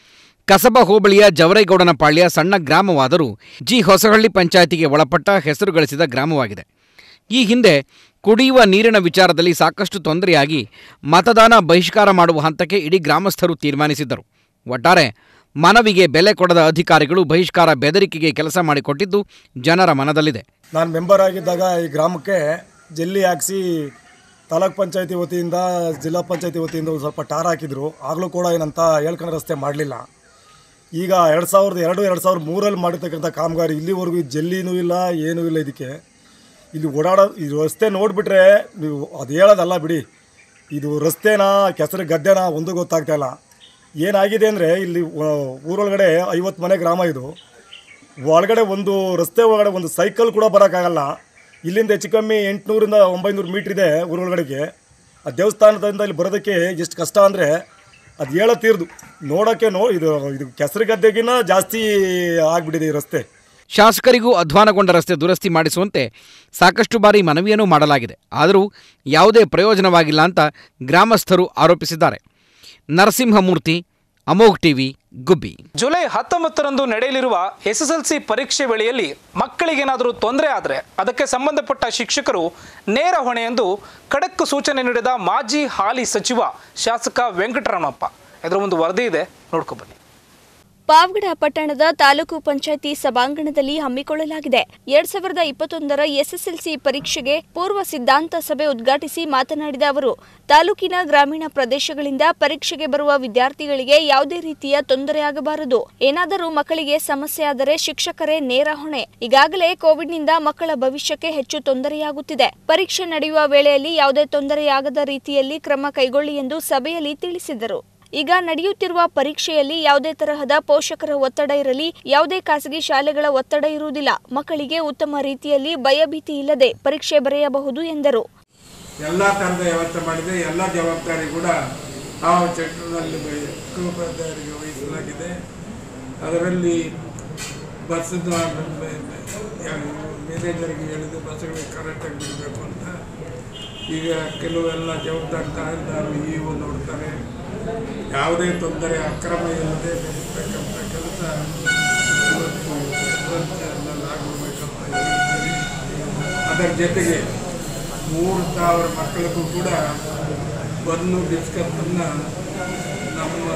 ಕಸಬಾ ಹೋಬಳಿಯ ಜವರೇಗೌಡನ ಪಾಳ್ಯ ಸಣ್ಣ ಗ್ರಾಮವಾದರೂ ಜಿ ಹೊಸಹಳ್ಳಿ ಪಂಚಾಯಿತಿಗೆ ಒಳಪಟ್ಟ ಹೆಸರು ಗಳಿಸಿದ ಗ್ರಾಮವಾಗಿದೆ ಈ ಹಿಂದೆ ಕುಡಿಯುವ ನೀರಿನ ವಿಚಾರದಲ್ಲಿ ಸಾಕಷ್ಟು ತೊಂದರೆಯಾಗಿ ಮತದಾನ ಬಹಿಷ್ಕಾರ ಮಾಡುವ ಹಂತಕ್ಕೆ ಇಡೀ ಗ್ರಾಮಸ್ಥರು ತೀರ್ಮಾನಿಸಿದ್ದರು ಒಟ್ಟಾರೆ ಮನವಿಗೆ ಬೆಲೆ ಕೊಡದ ಅಧಿಕಾರಿಗಳು ಬಹಿಷ್ಕಾರ ಬೆದರಿಕೆಗೆ ಕೆಲಸ ಮಾಡಿಕೊಟ್ಟಿದ್ದು ಜನರ ಮನದಲ್ಲಿದೆ ನಾನು ಮೆಂಬರ್ ಆಗಿದ್ದಾಗ ಈ ಗ್ರಾಮಕ್ಕೆ ಜಲ್ಲಿ ಹಾಕಿಸಿ ತಾಲೂಕ್ ಪಂಚಾಯತಿ ವತಿಯಿಂದ ಜಿಲ್ಲಾ ಪಂಚಾಯತಿ ವತಿಯಿಂದ ಒಂದು ಸ್ವಲ್ಪ ಟಾರ್ ಹಾಕಿದ್ರು ಆಗಲೂ ಕೂಡ ಏನಂತ ಹೇಳ್ಕೊಂಡು ರಸ್ತೆ ಮಾಡಲಿಲ್ಲ ಈಗ ಎರಡು ಸಾವಿರದ ಎರಡು ಎರಡು ಸಾವಿರದ ಮೂರಲ್ಲಿ ಮಾಡಿರ್ತಕ್ಕಂಥ ಕಾಮಗಾರಿ ಇಲ್ಲಿವರೆಗೂ ಜಲ್ಲಿನೂ ಇಲ್ಲ ಏನೂ ಇಲ್ಲ ಇದಕ್ಕೆ ಇಲ್ಲಿ ಓಡಾಡೋ ಈ ರಸ್ತೆ ನೋಡಿಬಿಟ್ರೆ ನೀವು ಅದು ಹೇಳೋದಲ್ಲ ಬಿಡಿ ಇದು ರಸ್ತೆನಾ ಕೆಸರು ಗದ್ದೆನಾ ಒಂದು ಗೊತ್ತಾಗ್ತಾ ಇಲ್ಲ ಏನಾಗಿದೆ ಅಂದರೆ ಇಲ್ಲಿ ಆ, ಊರೊಳಗಡೆ ಐವತ್ತು ಮನೆ ಗ್ರಾಮ ಇದು ಒಳಗಡೆ ಒಂದು ರಸ್ತೆ ಒಳಗಡೆ ಒಂದು ಸೈಕಲ್ ಕೂಡ ಬರೋಕ್ಕಾಗಲ್ಲ ಇಲ್ಲಿಂದ ಹೆಚ್ಚು ಕಮ್ಮಿ ಎಂಟುನೂರಿಂದ ಒಂಬೈನೂರು ಮೀಟ್ರ್ ಇದೆ ಊರೊಳಗಡೆಗೆ ಆ ದೇವಸ್ಥಾನದಿಂದ ಇಲ್ಲಿ ಬರೋದಕ್ಕೆ ಎಷ್ಟು ಕಷ್ಟ ಅಂದರೆ ಅದು ಹೇಳೋ ತೀರ್ದು ನೋಡೋಕ್ಕೆ ನೋ ಇದು ಇದು ಕೆಸರು ಗದ್ದೆಗಿನ್ನ ಜಾಸ್ತಿ ಆಗಿಬಿಟ್ಟಿದೆ ಈ ರಸ್ತೆ ಶಾಸಕರಿಗೂ ಅಧ್ವಾನಗೊಂಡ ರಸ್ತೆ ದುರಸ್ತಿ ಮಾಡಿಸುವಂತೆ ಸಾಕಷ್ಟು ಬಾರಿ ಮನವಿಯನ್ನು ಮಾಡಲಾಗಿದೆ ಆದರೂ ಯಾವುದೇ ಪ್ರಯೋಜನವಾಗಿಲ್ಲ ಅಂತ ಗ್ರಾಮಸ್ಥರು ಆರೋಪಿಸಿದ್ದಾರೆ ನರಸಿಂಹಮೂರ್ತಿ ಅಮೋಘ್ ಟಿವಿ ಗುಬ್ಬಿ ಜುಲೈ ಹತ್ತೊಂಬತ್ತರಂದು ನಡೆಯಲಿರುವ ಎಸ್ಎಸ್ಎಲ್ಸಿ ಪರೀಕ್ಷೆ ವೇಳೆಯಲ್ಲಿ ಮಕ್ಕಳಿಗೇನಾದರೂ ತೊಂದರೆ ಆದರೆ ಅದಕ್ಕೆ ಸಂಬಂಧಪಟ್ಟ ಶಿಕ್ಷಕರು ನೇರ ಹೊಣೆ ಎಂದು ಖಡಕ್ ಸೂಚನೆ ನೀಡಿದ ಮಾಜಿ ಹಾಲಿ ಸಚಿವ ಶಾಸಕ ವೆಂಕಟರಮಣಪ್ಪ ಇದರ ಒಂದು ವರದಿ ಇದೆ ನೋಡ್ಕೊಬನ್ನಿ ಪಾವಗಡ ಪಟ್ಟಣದ ತಾಲೂಕು ಪಂಚಾಯಿತಿ ಸಭಾಂಗಣದಲ್ಲಿ ಹಮ್ಮಿಕೊಳ್ಳಲಾಗಿದೆ ಎರಡ್ ಸಾವಿರದ ಇಪ್ಪತ್ತೊಂದರ ಎಸ್ಎಸ್ಎಲ್ಸಿ ಪರೀಕ್ಷೆಗೆ ಪೂರ್ವ ಸಿದ್ಧಾಂತ ಸಭೆ ಉದ್ಘಾಟಿಸಿ ಮಾತನಾಡಿದ ಅವರು ತಾಲೂಕಿನ ಗ್ರಾಮೀಣ ಪ್ರದೇಶಗಳಿಂದ ಪರೀಕ್ಷೆಗೆ ಬರುವ ವಿದ್ಯಾರ್ಥಿಗಳಿಗೆ ಯಾವುದೇ ರೀತಿಯ ತೊಂದರೆಯಾಗಬಾರದು ಏನಾದರೂ ಮಕ್ಕಳಿಗೆ ಸಮಸ್ಯೆ ಆದರೆ ಶಿಕ್ಷಕರೇ ನೇರ ಹೊಣೆ ಈಗಾಗಲೇ ಕೋವಿಡ್ನಿಂದ ಮಕ್ಕಳ ಭವಿಷ್ಯಕ್ಕೆ ಹೆಚ್ಚು ತೊಂದರೆಯಾಗುತ್ತಿದೆ ಪರೀಕ್ಷೆ ನಡೆಯುವ ವೇಳೆಯಲ್ಲಿ ಯಾವುದೇ ತೊಂದರೆಯಾಗದ ರೀತಿಯಲ್ಲಿ ಕ್ರಮ ಕೈಗೊಳ್ಳಿ ಎಂದು ಸಭೆಯಲ್ಲಿ ತಿಳಿಸಿದರು ಈಗ ನಡೆಯುತ್ತಿರುವ ಪರೀಕ್ಷೆಯಲ್ಲಿ ಯಾವುದೇ ತರಹದ ಪೋಷಕರ ಒತ್ತಡ ಇರಲಿ ಯಾವುದೇ ಖಾಸಗಿ ಶಾಲೆಗಳ ಒತ್ತಡ ಇರುವುದಿಲ್ಲ ಮಕ್ಕಳಿಗೆ ಉತ್ತಮ ರೀತಿಯಲ್ಲಿ ಭಯಭೀತಿ ಇಲ್ಲದೆ ಪರೀಕ್ಷೆ ಬರೆಯಬಹುದು ಎಂದರು ಎಲ್ಲ ಥರದ ವ್ಯವಸ್ಥೆ ಮಾಡಿದೆ ಎಲ್ಲ ಜವಾಬ್ದಾರಿ ಕೂಡ ಆ ಸೆಕ್ಟರ್ನಲ್ಲಿ ಉಪೋಪಾಧ್ಯಾಯರಿಗೆ ವಹಿಸಲಾಗಿದೆ ಅದರಲ್ಲಿ ಬಸ್ಸದ ಮ್ಯಾನೇಜರ್ಗೆ ಹೇಳಿದೆ ಬಸ್ಸುಗಳಿಗೆ ಕರೆಕ್ಟಾಗಿ ಬಿಡಬೇಕು ಅಂತ ಈಗ ಕೆಲವೆಲ್ಲ ಜವಾಬ್ದಾರಿ ತಹಸೀಲ್ದಾರ್ ಇ ಒ ನೋಡ್ತಾರೆ ಯಾವುದೇ ತೊಂದರೆ ಅಕ್ರಮ ಇಲ್ಲದೆ ನಡೆಸ್ತಕ್ಕಂಥ ಕೆಲಸ ಇವತ್ತು ಎಸ್ಎಲ್ಸಿಯಲ್ಲಿ ಆಗಿರ್ಬೇಕಂತ ಹೇಳಿದ್ದೀವಿ ಅದರ ಜೊತೆಗೆ ಮೂರು ಸಾವಿರ ಮಕ್ಕಳಿಗೂ ಕೂಡ ಬನ್ನು ಬಿಸ್ಕತ್ತನ್ನು ನಮ್ಮ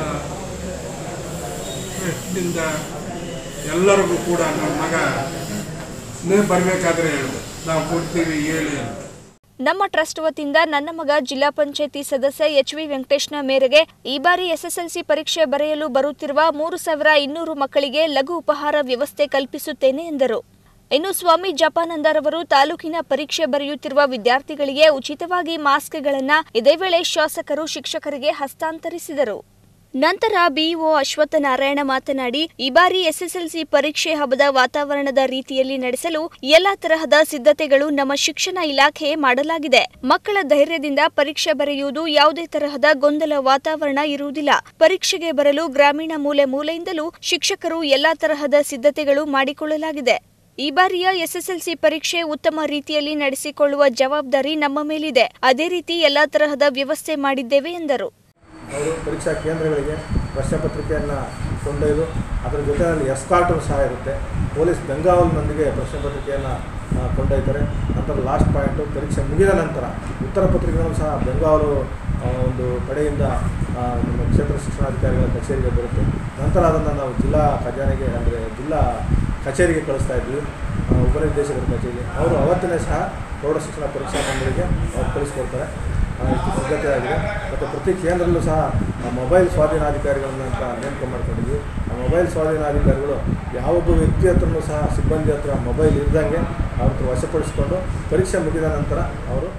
ಟ್ರಸ್ಟ್ನಿಂದ ಎಲ್ಲರಿಗೂ ಕೂಡ ನಮ್ಮ ಮಗ ನೀವು ಬರಬೇಕಾದ್ರೆ ಹೇಳಿದೆ ನಾವು ಕೊಡ್ತೀವಿ ಹೇಳಿ ಅಂತ ನಮ್ಮ ಟ್ರಸ್ಟ್ ವತಿಯಿಂದ ನನ್ನ ಮಗ ಜಿಲ್ಲಾ ಪಂಚಾಯಿತಿ ಸದಸ್ಯ ಎಚ್ ವಿ ವೆಂಕಟೇಶ್ನ ಮೇರೆಗೆ ಈ ಬಾರಿ ಎಸ್ಎಸ್ಎಲ್ಸಿ ಪರೀಕ್ಷೆ ಬರೆಯಲು ಬರುತ್ತಿರುವ ಮೂರು ಸಾವಿರ ಇನ್ನೂರು ಮಕ್ಕಳಿಗೆ ಲಘು ಉಪಹಾರ ವ್ಯವಸ್ಥೆ ಕಲ್ಪಿಸುತ್ತೇನೆ ಎಂದರು ಇನ್ನು ಸ್ವಾಮಿ ಜಪಾನಂದರವರು ತಾಲೂಕಿನ ಪರೀಕ್ಷೆ ಬರೆಯುತ್ತಿರುವ ವಿದ್ಯಾರ್ಥಿಗಳಿಗೆ ಉಚಿತವಾಗಿ ಮಾಸ್ಕ್ಗಳನ್ನ ಇದೇ ವೇಳೆ ಶಾಸಕರು ಶಿಕ್ಷಕರಿಗೆ ಹಸ್ತಾಂತರಿಸಿದರು ನಂತರ ಬಿಇಒ ಅಶ್ವತ್ಥನಾರಾಯಣ ಮಾತನಾಡಿ ಈ ಬಾರಿ ಎಸ್ಎಸ್ಎಲ್ಸಿ ಪರೀಕ್ಷೆ ಹಬ್ಬದ ವಾತಾವರಣದ ರೀತಿಯಲ್ಲಿ ನಡೆಸಲು ಎಲ್ಲಾ ತರಹದ ಸಿದ್ಧತೆಗಳು ನಮ್ಮ ಶಿಕ್ಷಣ ಇಲಾಖೆ ಮಾಡಲಾಗಿದೆ ಮಕ್ಕಳ ಧೈರ್ಯದಿಂದ ಪರೀಕ್ಷೆ ಬರೆಯುವುದು ಯಾವುದೇ ತರಹದ ಗೊಂದಲ ವಾತಾವರಣ ಇರುವುದಿಲ್ಲ ಪರೀಕ್ಷೆಗೆ ಬರಲು ಗ್ರಾಮೀಣ ಮೂಲೆ ಮೂಲೆಯಿಂದಲೂ ಶಿಕ್ಷಕರು ಎಲ್ಲಾ ತರಹದ ಸಿದ್ಧತೆಗಳು ಮಾಡಿಕೊಳ್ಳಲಾಗಿದೆ ಈ ಬಾರಿಯ ಎಸ್ಎಸ್ಎಲ್ಸಿ ಪರೀಕ್ಷೆ ಉತ್ತಮ ರೀತಿಯಲ್ಲಿ ನಡೆಸಿಕೊಳ್ಳುವ ಜವಾಬ್ದಾರಿ ನಮ್ಮ ಮೇಲಿದೆ ಅದೇ ರೀತಿ ಎಲ್ಲಾ ತರಹದ ವ್ಯವಸ್ಥೆ ಮಾಡಿದ್ದೇವೆ ಎಂದರು ಅವರು ಪರೀಕ್ಷಾ ಕೇಂದ್ರಗಳಿಗೆ ಪ್ರಶ್ನೆ ಪತ್ರಿಕೆಯನ್ನು ಕೊಂಡೊಯ್ದು ಅದರ ಜೊತೆಯಲ್ಲಿ ಎಸ್ಕಾರ್ಟು ಸಹ ಇರುತ್ತೆ ಪೊಲೀಸ್ ಬೆಂಗಾವಲಿನೊಂದಿಗೆ ಪ್ರಶ್ನೆ ಪತ್ರಿಕೆಯನ್ನು ಆ, ಕೊಂಡೊಯ್ತಾರೆ ನಂತರ ಲಾಸ್ಟ್ ಪಾಯಿಂಟು ಪರೀಕ್ಷೆ ಮುಗಿದ ನಂತರ ಉತ್ತರ ಪತ್ರಿಕೆಗಳು ಸಹ ಬೆಂಗಾವಲು ಆ, ಒಂದು ಕಡೆಯಿಂದ ಆ, ನಮ್ಮ ಕ್ಷೇತ್ರ ಶಿಕ್ಷಣಾಧಿಕಾರಿಗಳ ಕಚೇರಿಗೆ ಬರುತ್ತೆ ನಂತರ ಅದನ್ನು ನಾವು ಜಿಲ್ಲಾ ಖಜಾನೆಗೆ ಅಂದರೆ ಜಿಲ್ಲಾ ಕಚೇರಿಗೆ ಕಳಿಸ್ತಾ ಇದ್ವಿ ಆ, ಉಪನಿರ್ದೇಶಕರ ಕಚೇರಿಗೆ ಅವರು ಅವತ್ತೇ ಸಹ ಪ್ರೌಢ ಶಿಕ್ಷಣ ಪರೀಕ್ಷಾ ಮಂಡಳಿಗೆ ಅವ್ರು ಕಳಿಸ್ಕೊಡ್ತಾರೆ ಆ, ಇಷ್ಟು ಸಿದ್ಧತೆ ಆಗಿದೆ ಮತ್ತು ಪ್ರತಿ ಕೇಂದ್ರದಲ್ಲೂ ಸಹ ಆ ಮೊಬೈಲ್ ಸ್ವಾಧೀನಾಧಿಕಾರಿಗಳನ್ನ ಅಂತ ನೇಮಕ ಮಾಡ್ಕೊಂಡಿದ್ವಿ ಆ ಮೊಬೈಲ್ ಸ್ವಾಧೀನಾಧಿಕಾರಿಗಳು ಯಾವೊಬ್ಬ ವ್ಯಕ್ತಿ ಹತ್ರನೂ ಸಹ ಸಿಬ್ಬಂದಿ ಹತ್ರ ಮೊಬೈಲ್ ಇದ್ದಂಗೆ ಅವ್ರ ಹತ್ರ ವಶಪಡಿಸಿಕೊಂಡು ಪರೀಕ್ಷೆ ಮುಗಿದ ನಂತರ ಅವರು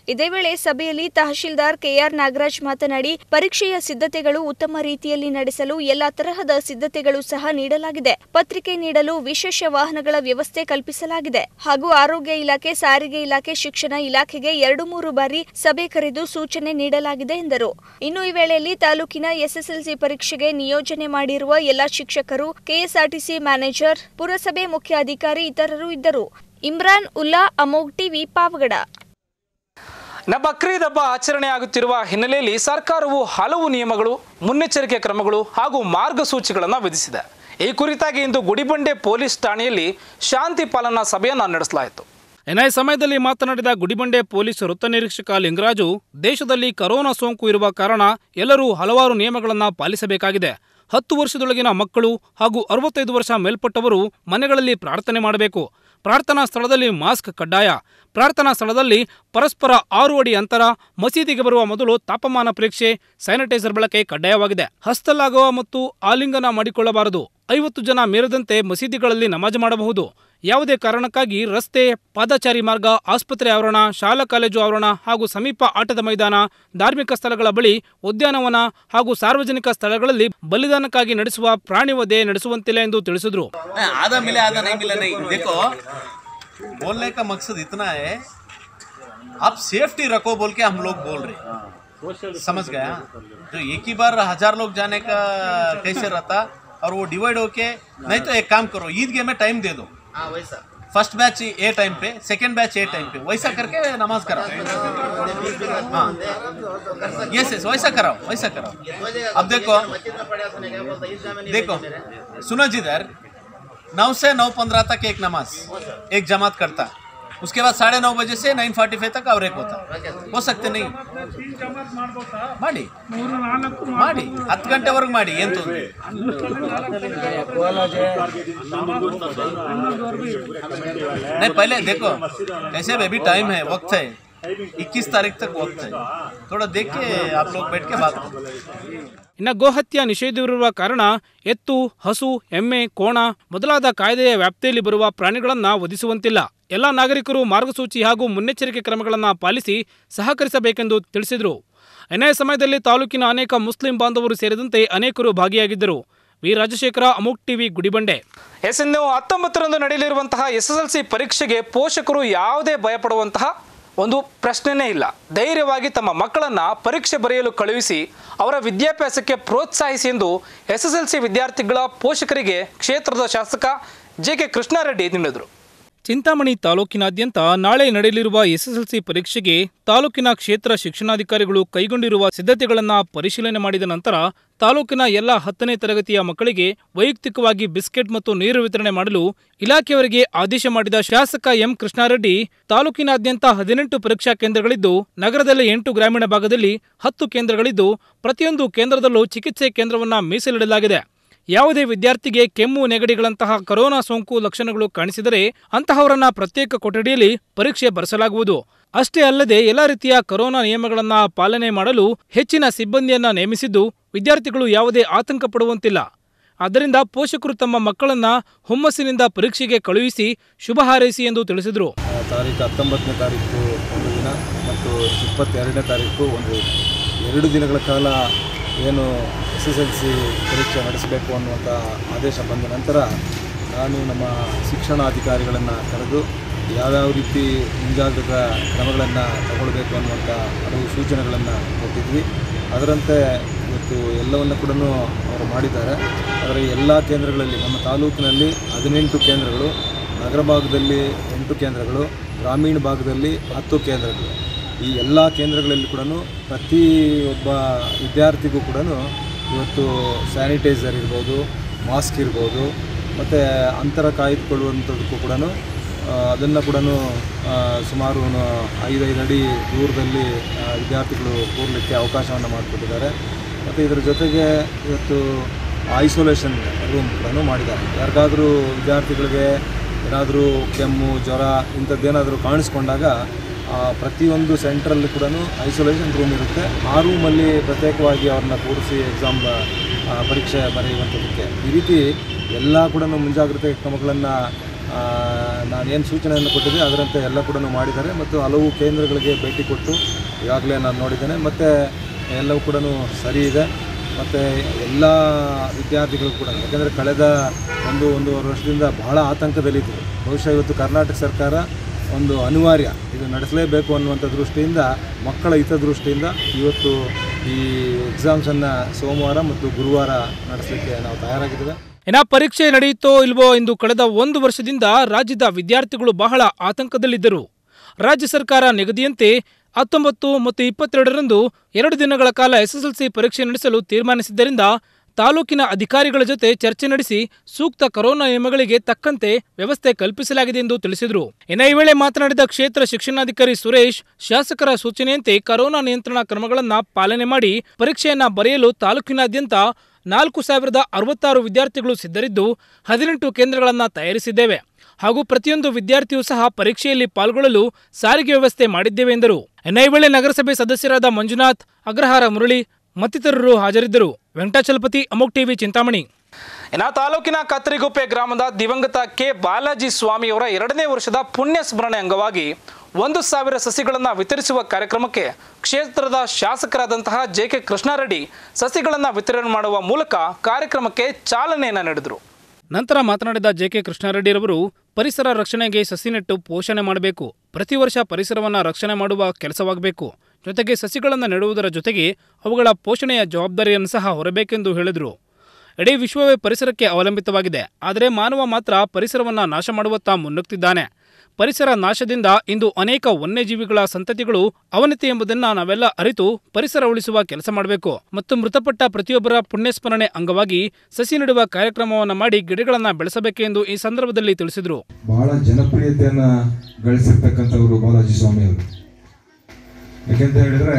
ಇದೇ ವೇಳೆ ಸಭೆಯಲ್ಲಿ ತಹಶೀಲ್ದಾರ್ ಕೆಆರ್ ನಾಗರಾಜ್ ಮಾತನಾಡಿ ಪರೀಕ್ಷೆಯ ಸಿದ್ಧತೆಗಳು ಉತ್ತಮ ರೀತಿಯಲ್ಲಿ ನಡೆಸಲು ಎಲ್ಲಾ ತರಹದ ಸಿದ್ಧತೆಗಳು ಸಹ ನೀಡಲಾಗಿದೆ ಪತ್ರಿಕೆ ನೀಡಲು ವಿಶೇಷ ವಾಹನಗಳ ವ್ಯವಸ್ಥೆ ಕಲ್ಪಿಸಲಾಗಿದೆ ಹಾಗೂ ಆರೋಗ್ಯ ಇಲಾಖೆ ಸಾರಿಗೆ ಇಲಾಖೆ ಶಿಕ್ಷಣ ಇಲಾಖೆಗೆ ಎರಡು ಮೂರು ಬಾರಿ ಸಭೆ ಕರೆದು ಸೂಚನೆ ನೀಡಲಾಗಿದೆ ಎಂದರು ಇನ್ನು ಈ ವೇಳೆಯಲ್ಲಿ ತಾಲೂಕಿನ ಎಸ್ಎಸ್ಎಲ್ಸಿ ಪರೀಕ್ಷೆಗೆ ನಿಯೋಜನೆ ಮಾಡಿರುವ ಎಲ್ಲಾ ಶಿಕ್ಷಕರು ಕೆಎಸ್ಆರ್ಟಿಸಿ ಮ್ಯಾನೇಜರ್ ಪುರಸಭೆ ಮುಖ್ಯ ಅಧಿಕಾರಿ ಇತರರು ಇದ್ದರು ಇಮ್ರಾನ್ ಉಲ್ಲಾ ಅಮೋಗ್ ಟಿವಿ ಪಾವಗಡ ನ ಬಕ್ರೀದ್ ಹಬ್ಬ ಆಚರಣೆ ಆಗುತ್ತಿರುವ ಹಿನ್ನೆಲೆಯಲ್ಲಿ ಸರ್ಕಾರವು ಹಲವು ನಿಯಮಗಳು ಮುನ್ನೆಚ್ಚರಿಕೆ ಕ್ರಮಗಳು ಹಾಗೂ ಮಾರ್ಗಸೂಚಿಗಳನ್ನು ವಿಧಿಸಿದೆ ಈ ಕುರಿತಾಗಿ ಇಂದು ಗುಡಿಬಂಡೆ ಪೊಲೀಸ್ ಠಾಣೆಯಲ್ಲಿ ಶಾಂತಿ ಪಾಲನಾ ಸಭೆಯನ್ನು ನಡೆಸಲಾಯಿತು ಎನ್ಐ ಸಮಯದಲ್ಲಿ ಮಾತನಾಡಿದ ಗುಡಿಬಂಡೆ ಪೊಲೀಸ್ ವೃತ್ತ ನಿರೀಕ್ಷಕ ಲಿಂಗರಾಜು ದೇಶದಲ್ಲಿ ಕರೋನಾ ಸೋಂಕು ಇರುವ ಕಾರಣ ಎಲ್ಲರೂ ಹಲವಾರು ನಿಯಮಗಳನ್ನು ಪಾಲಿಸಬೇಕಾಗಿದೆ ಹತ್ತು ವರ್ಷದೊಳಗಿನ ಮಕ್ಕಳು ಹಾಗೂ ಅರವತ್ತೈದು ವರ್ಷ ಮೇಲ್ಪಟ್ಟವರು ಮನೆಗಳಲ್ಲಿ ಪ್ರಾರ್ಥನೆ ಮಾಡಬೇಕು ಪ್ರಾರ್ಥನಾ ಸ್ಥಳದಲ್ಲಿ ಮಾಸ್ಕ್ ಕಡ್ಡಾಯ ಪ್ರಾರ್ಥನಾ ಸ್ಥಳದಲ್ಲಿ ಪರಸ್ಪರ ಆರು ಅಡಿ ಅಂತರ ಮಸೀದಿಗೆ ಬರುವ ಮೊದಲು ತಾಪಮಾನ ಪರೀಕ್ಷೆ ಸ್ಯಾನಿಟೈಸರ್ ಬಳಕೆ ಕಡ್ಡಾಯವಾಗಿದೆ ಹಸ್ತಲಾಗುವ ಮತ್ತು ಆಲಿಂಗನ ಮಾಡಿಕೊಳ್ಳಬಾರದು ಐವತ್ತು ಜನ ಮೀರದಂತೆ ಮಸೀದಿಗಳಲ್ಲಿ ನಮಾಜ್ ಮಾಡಬಹುದು ಯಾವುದೇ ಕಾರಣಕ್ಕಾಗಿ ರಸ್ತೆ ಪಾದಚಾರಿ ಮಾರ್ಗ ಆಸ್ಪತ್ರೆ ಆವರಣ ಶಾಲಾ ಕಾಲೇಜು ಆವರಣ ಹಾಗೂ ಸಮೀಪ ಆಟದ ಮೈದಾನ ಧಾರ್ಮಿಕ ಸ್ಥಳಗಳ ಬಳಿ ಉದ್ಯಾನವನ ಹಾಗೂ ಸಾರ್ವಜನಿಕ ಸ್ಥಳಗಳಲ್ಲಿ ಬಲಿದಾನಕ್ಕಾಗಿ ನಡೆಸುವ ಪ್ರಾಣಿ ವಧೆ ನಡೆಸುವಂತಿಲ್ಲ ಎಂದು ತಿಳಿಸಿದರು आधा मिले आधा नहीं मिला नहीं देखो बोलने का मकसद इतना है आप सेफ्टी रखो बोल के हम लोग बोल रहे समझ गया तो एक ही बार हजार लोग जाने का कैसे रहता और वो डिवाइड होके नहीं तो एक काम करो ईदगे में टाइम दे दो वैसा फर्स्ट बैच ए टाइम पे सेकंड बैच ए टाइम पे वैसा करके नमाज कराओ हाँ यस यस वैसा कराओ वैसा कराओ अब देखो देखो सुनो जिधर नौ से नौ पंद्रह तक एक नमाज एक जमात करता उसके बाद साढ़े नौ बजे से नाइन फोर्टी फाइव तक और एक होता हो सकते नहीं ಮಾಡಿ ಮಾಡಿ ಹತ್ತು ಗಂಟೆವರೆಗೂ ಮಾಡಿ ಏನ್ ತೊಂದ್ರೆ नहीं पहले देखो कैसे भी अभी टाइम है वक्त है 21 तारीख तक वक्त है थोड़ा देख के आप लोग बैठ के बात करो ಇನ್ನು ಗೋಹತ್ಯೆ ನಿಷೇಧವಿರುವ ಕಾರಣ ಎತ್ತು ಹಸು ಎಮ್ಮೆ ಕೋಣ ಮೊದಲಾದ ಕಾಯ್ದೆಯ ವ್ಯಾಪ್ತಿಯಲ್ಲಿ ಬರುವ ಪ್ರಾಣಿಗಳನ್ನು ವಧಿಸುವಂತಿಲ್ಲ ಎಲ್ಲ ನಾಗರಿಕರು ಮಾರ್ಗಸೂಚಿ ಹಾಗೂ ಮುನ್ನೆಚ್ಚರಿಕೆ ಕ್ರಮಗಳನ್ನು ಪಾಲಿಸಿ ಸಹಕರಿಸಬೇಕೆಂದು ತಿಳಿಸಿದರು ಎನ್ಐ ಸಮಯದಲ್ಲಿ ತಾಲೂಕಿನ ಅನೇಕ ಮುಸ್ಲಿಂ ಬಾಂಧವರು ಸೇರಿದಂತೆ ಅನೇಕರು ಭಾಗಿಯಾಗಿದ್ದರು ವಿ ರಾಜಶೇಖರ ಅಮುಕ್ ಟಿವಿ ಗುಡಿಬಂಡೆ ಎಸ್ ಇನ್ನು ಹತ್ತೊಂಬತ್ತರಂದು ನಡೆಯಲಿರುವಂತಹ ಎಸ್ ಎಸ್ ಎಲ್ ಸಿ ಪರೀಕ್ಷೆಗೆ ಪೋಷಕರು ಯಾವುದೇ ಭಯಪಡುವಂತಹ ಒಂದು ಪ್ರಶ್ನೆನೇ ಇಲ್ಲ ಧೈರ್ಯವಾಗಿ ತಮ್ಮ ಮಕ್ಕಳನ್ನ ಪರೀಕ್ಷೆ ಬರೆಯಲು ಕಳುಹಿಸಿ ಅವರ ವಿದ್ಯಾಭ್ಯಾಸಕ್ಕೆ ಪ್ರೋತ್ಸಾಹಿಸಿ ಎಂದು ಎಸ್ ಎಸ್ ಎಲ್ ಸಿ ವಿದ್ಯಾರ್ಥಿಗಳ ಪೋಷಕರಿಗೆ ಕ್ಷೇತ್ರದ ಶಾಸಕ ಜೆ ಕೆ ಕೃಷ್ಣಾರೆಡ್ಡಿ ನೀಡಿದರು ಚಿಂತಾಮಣಿ ತಾಲೂಕಿನಾದ್ಯಂತ ನಾಳೆ ನಡೆಯಲಿರುವ ಎಸ್ಎಸ್ಎಲ್ಸಿ ಪರೀಕ್ಷೆಗೆ ತಾಲೂಕಿನ ಕ್ಷೇತ್ರ ಶಿಕ್ಷಣಾಧಿಕಾರಿಗಳು ಕೈಗೊಂಡಿರುವ ಸಿದ್ಧತೆಗಳನ್ನು ಪರಿಶೀಲನೆ ಮಾಡಿದ ನಂತರ ತಾಲೂಕಿನ ಎಲ್ಲ ಹತ್ತನೇ ತರಗತಿಯ ಮಕ್ಕಳಿಗೆ ವೈಯಕ್ತಿಕವಾಗಿ ಬಿಸ್ಕೆಟ್ ಮತ್ತು ನೀರು ವಿತರಣೆ ಮಾಡಲು ಇಲಾಖೆಯವರಿಗೆ ಆದೇಶ ಮಾಡಿದ ಶಾಸಕ ಎಂ ಕೃಷ್ಣಾರೆಡ್ಡಿ ತಾಲೂಕಿನಾದ್ಯಂತ ಹದಿನೆಂಟು ಪರೀಕ್ಷಾ ಕೇಂದ್ರಗಳಿದ್ದು ನಗರದಲ್ಲಿ ಎಂಟು ಗ್ರಾಮೀಣ ಭಾಗದಲ್ಲಿ ಹತ್ತು ಕೇಂದ್ರಗಳಿದ್ದು ಪ್ರತಿಯೊಂದು ಕೇಂದ್ರದಲ್ಲೂ ಚಿಕಿತ್ಸೆ ಕೇಂದ್ರವನ್ನು ಮೀಸಲಿಡಲಾಗಿದೆ ಯಾವುದೇ ವಿದ್ಯಾರ್ಥಿಗೆ ಕೆಮ್ಮು ನೆಗಡಿಗಳಂತಹ ಕರೋನಾ ಸೋಂಕು ಲಕ್ಷಣಗಳು ಕಾಣಿಸಿದರೆ ಅಂತಹವರನ್ನ ಪ್ರತ್ಯೇಕ ಕೊಠಡಿಯಲ್ಲಿ ಪರೀಕ್ಷೆ ಬರೆಸಲಾಗುವುದು ಅಷ್ಟೇ ಅಲ್ಲದೆ ಎಲ್ಲ ರೀತಿಯ ಕರೋನಾ ನಿಯಮಗಳನ್ನು ಪಾಲನೆ ಮಾಡಲು ಹೆಚ್ಚಿನ ಸಿಬ್ಬಂದಿಯನ್ನ ನೇಮಿಸಿದ್ದು ವಿದ್ಯಾರ್ಥಿಗಳು ಯಾವುದೇ ಆತಂಕ ಪಡುವಂತಿಲ್ಲ ಆದ್ದರಿಂದ ಪೋಷಕರು ತಮ್ಮ ಮಕ್ಕಳನ್ನ ಹುಮ್ಮಸ್ಸಿನಿಂದ ಪರೀಕ್ಷೆಗೆ ಕಳುಹಿಸಿ ಶುಭ ಹಾರೈಸಿ ಎಂದು ತಿಳಿಸಿದರು ತಾರೀಕು ಹತ್ತೊಂಬತ್ತನೇ ತಾರೀಕು ಒಂದು ದಿನ ಮತ್ತು ಇಪ್ಪತ್ತೆರಡನೇ ತಾರೀಕು ಒಂದು ಎರಡು ದಿನಗಳ ಕಾಲ ಏನು ಎಸ್ ಎಸ್ ಎಲ್ ಸಿ ಪರೀಕ್ಷೆ ನಡೆಸಬೇಕು ಅನ್ನುವಂಥ ಆದೇಶ ಬಂದ ನಂತರ ನಾನು ನಮ್ಮ ಶಿಕ್ಷಣಾಧಿಕಾರಿಗಳನ್ನು ಕರೆದು ಯಾವ್ಯಾವ ರೀತಿ ಮುಂಜಾಗ್ರತಾ ಕ್ರಮಗಳನ್ನು ತಗೊಳ್ಬೇಕು ಅನ್ನುವಂಥ ಹಲವು ಸೂಚನೆಗಳನ್ನು ಕೊಟ್ಟಿದ್ವಿ ಅದರಂತೆ ಇವತ್ತು ಎಲ್ಲವನ್ನು ಕೂಡ ಅವರು ಮಾಡಿದ್ದಾರೆ ಆದರೆ ಎಲ್ಲ ಕೇಂದ್ರಗಳಲ್ಲಿ ನಮ್ಮ ತಾಲೂಕಿನಲ್ಲಿ ಹದಿನೆಂಟು ಕೇಂದ್ರಗಳು ನಗರ ಭಾಗದಲ್ಲಿ ಎಂಟು ಕೇಂದ್ರಗಳು ಗ್ರಾಮೀಣ ಭಾಗದಲ್ಲಿ ಹತ್ತು ಕೇಂದ್ರಗಳು ಈ ಎಲ್ಲ ಕೇಂದ್ರಗಳಲ್ಲಿ ಕೂಡ ಪ್ರತಿ ಒಬ್ಬ ವಿದ್ಯಾರ್ಥಿಗೂ ಕೂಡ ಇವತ್ತು ಸ್ಯಾನಿಟೈಸರ್ ಇರ್ಬೋದು ಮಾಸ್ಕ್ ಇರ್ಬೋದು ಮತ್ತು ಅಂತರ ಕಾಯ್ದುಕೊಳ್ಳುವಂಥದ್ದಕ್ಕೂ ಕೂಡ ಅದನ್ನು ಕೂಡ ಸುಮಾರು ಐದೈದು ಅಡಿ ದೂರದಲ್ಲಿ ಆ, ವಿದ್ಯಾರ್ಥಿಗಳು ಕೂರಲಿಕ್ಕೆ ಅವಕಾಶವನ್ನು ಮಾಡಿಕೊಟ್ಟಿದ್ದಾರೆ ಮತ್ತು ಇದರ ಜೊತೆಗೆ ಇವತ್ತು ಐಸೋಲೇಷನ್ ರೂಮ್ ಕೂಡ ಮಾಡಿದ್ದಾರೆ ಯಾರಿಗಾದರೂ ವಿದ್ಯಾರ್ಥಿಗಳಿಗೆ ಏನಾದರೂ ಕೆಮ್ಮು ಜ್ವರ ಇಂಥದ್ದೇನಾದರೂ ಕಾಣಿಸ್ಕೊಂಡಾಗ ಆ, ಪ್ರತಿಯೊಂದು ಸೆಂಟ್ರಲ್ಲಿ ಕೂಡ ಐಸೋಲೇಷನ್ ರೂಮ್ ಇರುತ್ತೆ ಆ ರೂಮಲ್ಲಿ ಪ್ರತ್ಯೇಕವಾಗಿ ಅವ್ರನ್ನ ಕೂರಿಸಿ ಎಕ್ಸಾಮ್ ಪರೀಕ್ಷೆ ಬರೆಯುವಂಥದ್ದಕ್ಕೆ ಈ ರೀತಿ ಎಲ್ಲ ಕೂಡ ಮುಂಜಾಗ್ರತೆ ಕ್ರಮಗಳನ್ನು ನಾವು ಏನು ಸೂಚನೆಯನ್ನು ಕೊಟ್ಟಿದೆ ಅದರಂತೆ ಎಲ್ಲ ಕೂಡ ಮಾಡಿದ್ದಾರೆ ಮತ್ತು ಹಲವು ಕೇಂದ್ರಗಳಿಗೆ ಭೇಟಿ ಕೊಟ್ಟು ಈಗಾಗಲೇ ನಾನು ನೋಡಿದ್ದೇನೆ ಮತ್ತು ಎಲ್ಲವೂ ಕೂಡ ಸರಿ ಇದೆ ಮತ್ತು ಎಲ್ಲ ವಿದ್ಯಾರ್ಥಿಗಳು ಕೂಡ ಯಾಕಂದರೆ ಕಳೆದ ಒಂದು ಒಂದೂವರೆ ವರ್ಷದಿಂದ ಬಹಳ ಆತಂಕದಲ್ಲಿದ್ದರು ಬಹುಶಃ ಇವತ್ತು ಕರ್ನಾಟಕ ಸರ್ಕಾರ ಒಂದು ಅನಿವಾರ್ಯ ಇದು ನಡೆಸಲೇಬೇಕು ಅನ್ನುವಂಥ ದೃಷ್ಟಿಯಿಂದ ಮಕ್ಕಳ ಹಿತದೃಷ್ಟಿಯಿಂದ ಇವತ್ತು ಈ ಎಕ್ಸಾಮ್ಸನ್ನು ಸೋಮವಾರ ಮತ್ತು ಗುರುವಾರ ನಡೆಸಲಿಕ್ಕೆ ನಾವು ತಯಾರಾಗಿದ್ದೇವೆ ಇನ್ನ ಪರೀಕ್ಷೆ ನಡೆಯುತ್ತೋ ಇಲ್ವೋ ಎಂದು ಕಳೆದ ಒಂದು ವರ್ಷದಿಂದ ರಾಜ್ಯದ ವಿದ್ಯಾರ್ಥಿಗಳು ಬಹಳ ಆತಂಕದಲ್ಲಿದ್ದರು ರಾಜ್ಯ ಸರ್ಕಾರ ನಿಗದಿಯಂತೆ ಹತ್ತೊಂಬತ್ತು ಮತ್ತು ಇಪ್ಪತ್ತೆರಡರಂದು ಎರಡು ದಿನಗಳ ಕಾಲ ಎಸ್ಎಸ್ಎಲ್ಸಿ ಪರೀಕ್ಷೆ ನಡೆಸಲು ತೀರ್ಮಾನಿಸಿದ್ದರಿಂದ ತಾಲೂಕಿನ ಅಧಿಕಾರಿಗಳ ಜೊತೆ ಚರ್ಚೆ ನಡೆಸಿ ಸೂಕ್ತ ಕೊರೋನಾ ನಿಯಮಗಳಿಗೆ ತಕ್ಕಂತೆ ವ್ಯವಸ್ಥೆ ಕಲ್ಪಿಸಲಾಗಿದೆ ಎಂದು ತಿಳಿಸಿದರು ಇನ್ನು ಈ ವೇಳೆ ಮಾತನಾಡಿದ ಕ್ಷೇತ್ರ ಶಿಕ್ಷಣಾಧಿಕಾರಿ ಸುರೇಶ್ ಶಾಸಕರ ಸೂಚನೆಯಂತೆ ಕೊರೋನಾ ನಿಯಂತ್ರಣ ಕ್ರಮಗಳನ್ನು ಪಾಲನೆ ಮಾಡಿ ಪರೀಕ್ಷೆಯನ್ನ ಬರೆಯಲು ತಾಲೂಕಿನಾದ್ಯಂತ ನಾಲ್ಕು ಸಾವಿರದ ಅರವತ್ತಾರು ವಿದ್ಯಾರ್ಥಿಗಳು ಸಿದ್ಧರಿದ್ದು ಹದಿನೆಂಟು ಕೇಂದ್ರಗಳನ್ನು ತಯಾರಿಸಿದ್ದೇವೆ ಹಾಗೂ ಪ್ರತಿಯೊಂದು ವಿದ್ಯಾರ್ಥಿಯೂ ಸಹ ಪರೀಕ್ಷೆಯಲ್ಲಿ ಪಾಲ್ಗೊಳ್ಳಲು ಸಾರಿಗೆ ವ್ಯವಸ್ಥೆ ಮಾಡಿದ್ದೇವೆ ಎಂದರು ಇನ್ನು ಈ ವೇಳೆ ನಗರಸಭೆ ಸದಸ್ಯರಾದ ಮಂಜುನಾಥ್ ಅಗ್ರಹಾರ ಮುರಳಿ ಮತ್ತಿತರರು ಹಾಜರಿದ್ದರು ವೆಂಕಟಾಚಲಪತಿ ಅಮೋಕ್ ಟಿವಿ ಚಿಂತಾಮಣಿ ಇನ್ನು ತಾಲೂಕಿನ ಕತ್ತರಿಗುಪ್ಪೆ ಗ್ರಾಮದ ದಿವಂಗತ ಕೆ ಬಾಲಾಜಿ ಸ್ವಾಮಿಯವರ ಎರಡನೇ ವರ್ಷದ ಪುಣ್ಯ ಸ್ಮರಣೆ ಅಂಗವಾಗಿ ಒಂದು ಸಾವಿರ ಸಸಿಗಳನ್ನು ವಿತರಿಸುವ ಕಾರ್ಯಕ್ರಮಕ್ಕೆ ಕ್ಷೇತ್ರದ ಶಾಸಕರಾದಂತಹ ಜೆ ಕೆ ಕೃಷ್ಣಾರೆಡ್ಡಿ ಸಸಿಗಳನ್ನು ವಿತರಣೆ ಮಾಡುವ ಮೂಲಕ ಕಾರ್ಯಕ್ರಮಕ್ಕೆ ಚಾಲನೆಯನ್ನು ನೀಡಿದರು ನಂತರ ಮಾತನಾಡಿದ ಜೆಕೆ ಕೃಷ್ಣಾರೆಡ್ಡಿರವರು ಪರಿಸರ ರಕ್ಷಣೆಗೆ ಸಸಿ ನೆಟ್ಟು ಪೋಷಣೆ ಮಾಡಬೇಕು ಪ್ರತಿ ವರ್ಷ ಪರಿಸರವನ್ನು ರಕ್ಷಣೆ ಮಾಡುವ ಕೆಲಸವಾಗಬೇಕು ಜೊತೆಗೆ ಸಸಿಗಳನ್ನು ನೆಡುವುದರ ಜೊತೆಗೆ ಅವುಗಳ ಪೋಷಣೆಯ ಜವಾಬ್ದಾರಿಯನ್ನು ಸಹ ಹೊರಬೇಕೆಂದು ಹೇಳಿದರು ಇಡೀ ವಿಶ್ವವೇ ಪರಿಸರಕ್ಕೆ ಅವಲಂಬಿತವಾಗಿದೆ ಆದರೆ ಮಾನವ ಮಾತ್ರ ಪರಿಸರವನ್ನು ನಾಶ ಮಾಡುವತ್ತ ಮುನ್ನುಗ್ತಿದ್ದಾನೆ ಪರಿಸರ ನಾಶದಿಂದ ಇಂದು ಅನೇಕ ವನ್ಯಜೀವಿಗಳ ಸಂತತಿಗಳು ಅವನತಿ ಎಂಬುದನ್ನು ನಾವೆಲ್ಲ ಅರಿತು ಪರಿಸರ ಉಳಿಸುವ ಕೆಲಸ ಮಾಡಬೇಕು ಮತ್ತು ಮೃತಪಟ್ಟ ಪ್ರತಿಯೊಬ್ಬರ ಪುಣ್ಯಸ್ಮರಣೆ ಅಂಗವಾಗಿ ಸಸಿ ನೆಡುವ ಕಾರ್ಯಕ್ರಮವನ್ನು ಮಾಡಿ ಗಿಡಗಳನ್ನು ಬೆಳೆಸಬೇಕೆಂದು ಈ ಸಂದರ್ಭದಲ್ಲಿ ತಿಳಿಸಿದರು ಬಹಳ ಜನಪ್ರಿಯತೆಯನ್ನು ಗಳಿಸಿರ್ತಕ್ಕಂಥವರು ಬಾಲಾಜಿ ಸ್ವಾಮಿ ಅವರು ಯಾಕೆಂತ ಹೇಳಿದ್ರೆ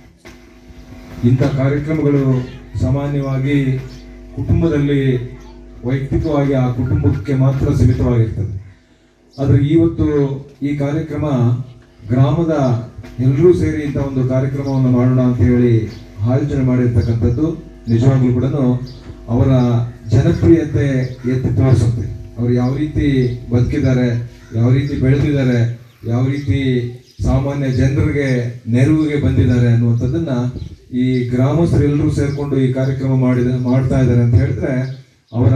ಇಂಥ ಕಾರ್ಯಕ್ರಮಗಳು ಸಾಮಾನ್ಯವಾಗಿ ಕುಟುಂಬದಲ್ಲಿ ವೈಯಕ್ತಿಕವಾಗಿ ಆ ಕುಟುಂಬಕ್ಕೆ ಮಾತ್ರ ಸೀಮಿತವಾಗಿರ್ತದೆ ಆದರೆ ಇವತ್ತು ಈ ಕಾರ್ಯಕ್ರಮ ಗ್ರಾಮದ ಎಲ್ಲರೂ ಸೇರಿ ಇಂಥ ಒಂದು ಕಾರ್ಯಕ್ರಮವನ್ನು ಮಾಡೋಣ ಅಂತ ಹೇಳಿ ಆಯೋಜನೆ ಮಾಡಿರ್ತಕ್ಕಂಥದ್ದು ನಿಜವಾಗ್ಲೂ ಕೂಡ ಅವರ ಜನಪ್ರಿಯತೆ ಎತ್ತಿ ತೋರಿಸುತ್ತೆ ಅವರು ಯಾವ ರೀತಿ ಬದುಕಿದ್ದಾರೆ ಯಾವ ರೀತಿ ಬೆಳೆದಿದ್ದಾರೆ ಯಾವ ರೀತಿ ಸಾಮಾನ್ಯ ಜನರಿಗೆ ನೆರವಿಗೆ ಬಂದಿದ್ದಾರೆ ಅನ್ನುವಂಥದ್ದನ್ನ ಈ ಗ್ರಾಮಸ್ಥರೆಲ್ಲರೂ ಸೇರಿಕೊಂಡು ಈ ಕಾರ್ಯಕ್ರಮ ಮಾಡಿದ ಮಾಡ್ತಾ ಇದ್ದಾರೆ ಅಂತ ಹೇಳಿದ್ರೆ ಅವರ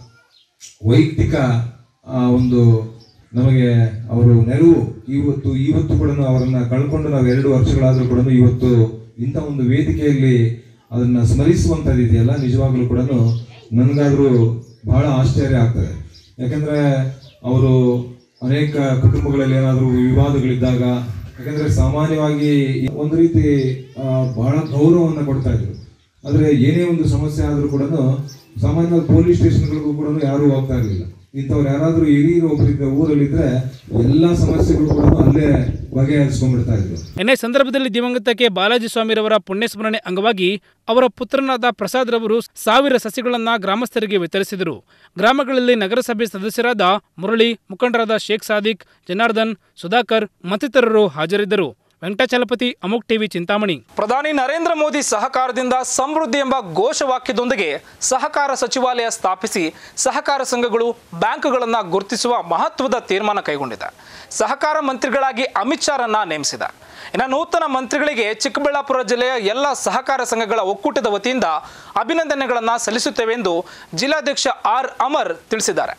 ವೈಯಕ್ತಿಕ ಆ, ಒಂದು ನಮಗೆ ಅವರು ನೆರವು ಇವತ್ತು ಇವತ್ತು ಕೂಡ ಅವರನ್ನ ಕಳ್ಕೊಂಡು ನಾವು ಎರಡು ವರ್ಷಗಳಾದರೂ ಕೂಡ ಇವತ್ತು ಇಂಥ ಒಂದು ವೇದಿಕೆಯಲ್ಲಿ ಅದನ್ನ ಸ್ಮರಿಸುವಂಥದ್ದು ಇದೆಯಲ್ಲ ನಿಜವಾಗ್ಲೂ ಕೂಡ ನನಗಾದ್ರೂ ಬಹಳ ಆಶ್ಚರ್ಯ ಆಗ್ತದೆ ಯಾಕಂದ್ರೆ ಅವರು ಅನೇಕ ಕುಟುಂಬಗಳಲ್ಲಿ ಏನಾದರೂ ವಿವಾದಗಳಿದ್ದಾಗ ಯಾಕಂದ್ರೆ ಸಾಮಾನ್ಯವಾಗಿ ಒಂದು ರೀತಿ ಆ, ಬಹಳ ಗೌರವವನ್ನು ಕೊಡ್ತಾ ಇದ್ರು ಆದ್ರೆ ಏನೇ ಒಂದು ಸಮಸ್ಯೆ ಆದ್ರೂ ಕೂಡ ಸಾಮಾನ್ಯವಾಗಿ ಪೊಲೀಸ್ ಸ್ಟೇಷನ್ಗಳಿಗೂ ಕೂಡ ಯಾರು ಹೋಗ್ತಾ ಇರಲಿಲ್ಲ ಇಂಥವ್ರು ಯಾರಾದ್ರೂ ಹಿರಿಯರು ಒಬ್ಬರಿದ್ದ ಊರಲ್ಲಿದ್ರೆ ಎಲ್ಲಾ ಸಮಸ್ಯೆಗಳು ಕೂಡ ಅಲ್ಲೇ ಬಗೆಹರಿಸ್ಕೊಂಡ್ಬಿಡ್ತಾ ಇದ್ರು ಇದೇ ಸಂದರ್ಭದಲ್ಲಿ ದಿವಂಗತ ಕೆ ಬಾಲಾಜಿ ಸ್ವಾಮಿರವರ ಪುಣ್ಯಸ್ಮರಣೆ ಅಂಗವಾಗಿ ಅವರ ಪುತ್ರನಾದ ಪ್ರಸಾದ್ ರವರು ಸಾವಿರ ಸಸಿಗಳನ್ನ ಗ್ರಾಮಸ್ಥರಿಗೆ ವಿತರಿಸಿದರು ಗ್ರಾಮಗಳಲ್ಲಿ ನಗರಸಭೆ ಸದಸ್ಯರಾದ ಮುರಳಿ ಮುಖಂಡರಾದ ಶೇಖ್ ಸಾದಿಕ್ ಜನಾರ್ದನ್ ಸುಧಾಕರ್ ಮತ್ತಿತರರು ಹಾಜರಿದ್ದರು ವೆಂಕಟಾಚಲಪತಿ ಅಮುಕ್ ಟಿವಿ ಚಿಂತಾಮಣಿ ಪ್ರಧಾನಿ ನರೇಂದ್ರ ಮೋದಿ ಸಹಕಾರದಿಂದ ಸಮೃದ್ಧಿ ಎಂಬ ಘೋಷವಾಕ್ಯದೊಂದಿಗೆ ಸಹಕಾರ ಸಚಿವಾಲಯ ಸ್ಥಾಪಿಸಿ ಸಹಕಾರ ಸಂಘಗಳು ಬ್ಯಾಂಕ್ಗಳನ್ನು ಗುರುತಿಸುವ ಮಹತ್ವದ ತೀರ್ಮಾನ ಕೈಗೊಂಡಿದೆ ಸಹಕಾರ ಮಂತ್ರಿಗಳಾಗಿ ಅಮಿತ್ ಶಾರನ್ನ ನೇಮಿಸಿದೆ ಇನ್ನು ನೂತನ ಮಂತ್ರಿಗಳಿಗೆ ಚಿಕ್ಕಬಳ್ಳಾಪುರ ಜಿಲ್ಲೆಯ ಎಲ್ಲ ಸಹಕಾರ ಸಂಘಗಳ ಒಕ್ಕೂಟದ ವತಿಯಿಂದ ಅಭಿನಂದನೆಗಳನ್ನು ಸಲ್ಲಿಸುತ್ತೇವೆ ಎಂದು ಜಿಲ್ಲಾಧ್ಯಕ್ಷ ಆರ್ ಅಮರ್ ತಿಳಿಸಿದ್ದಾರೆ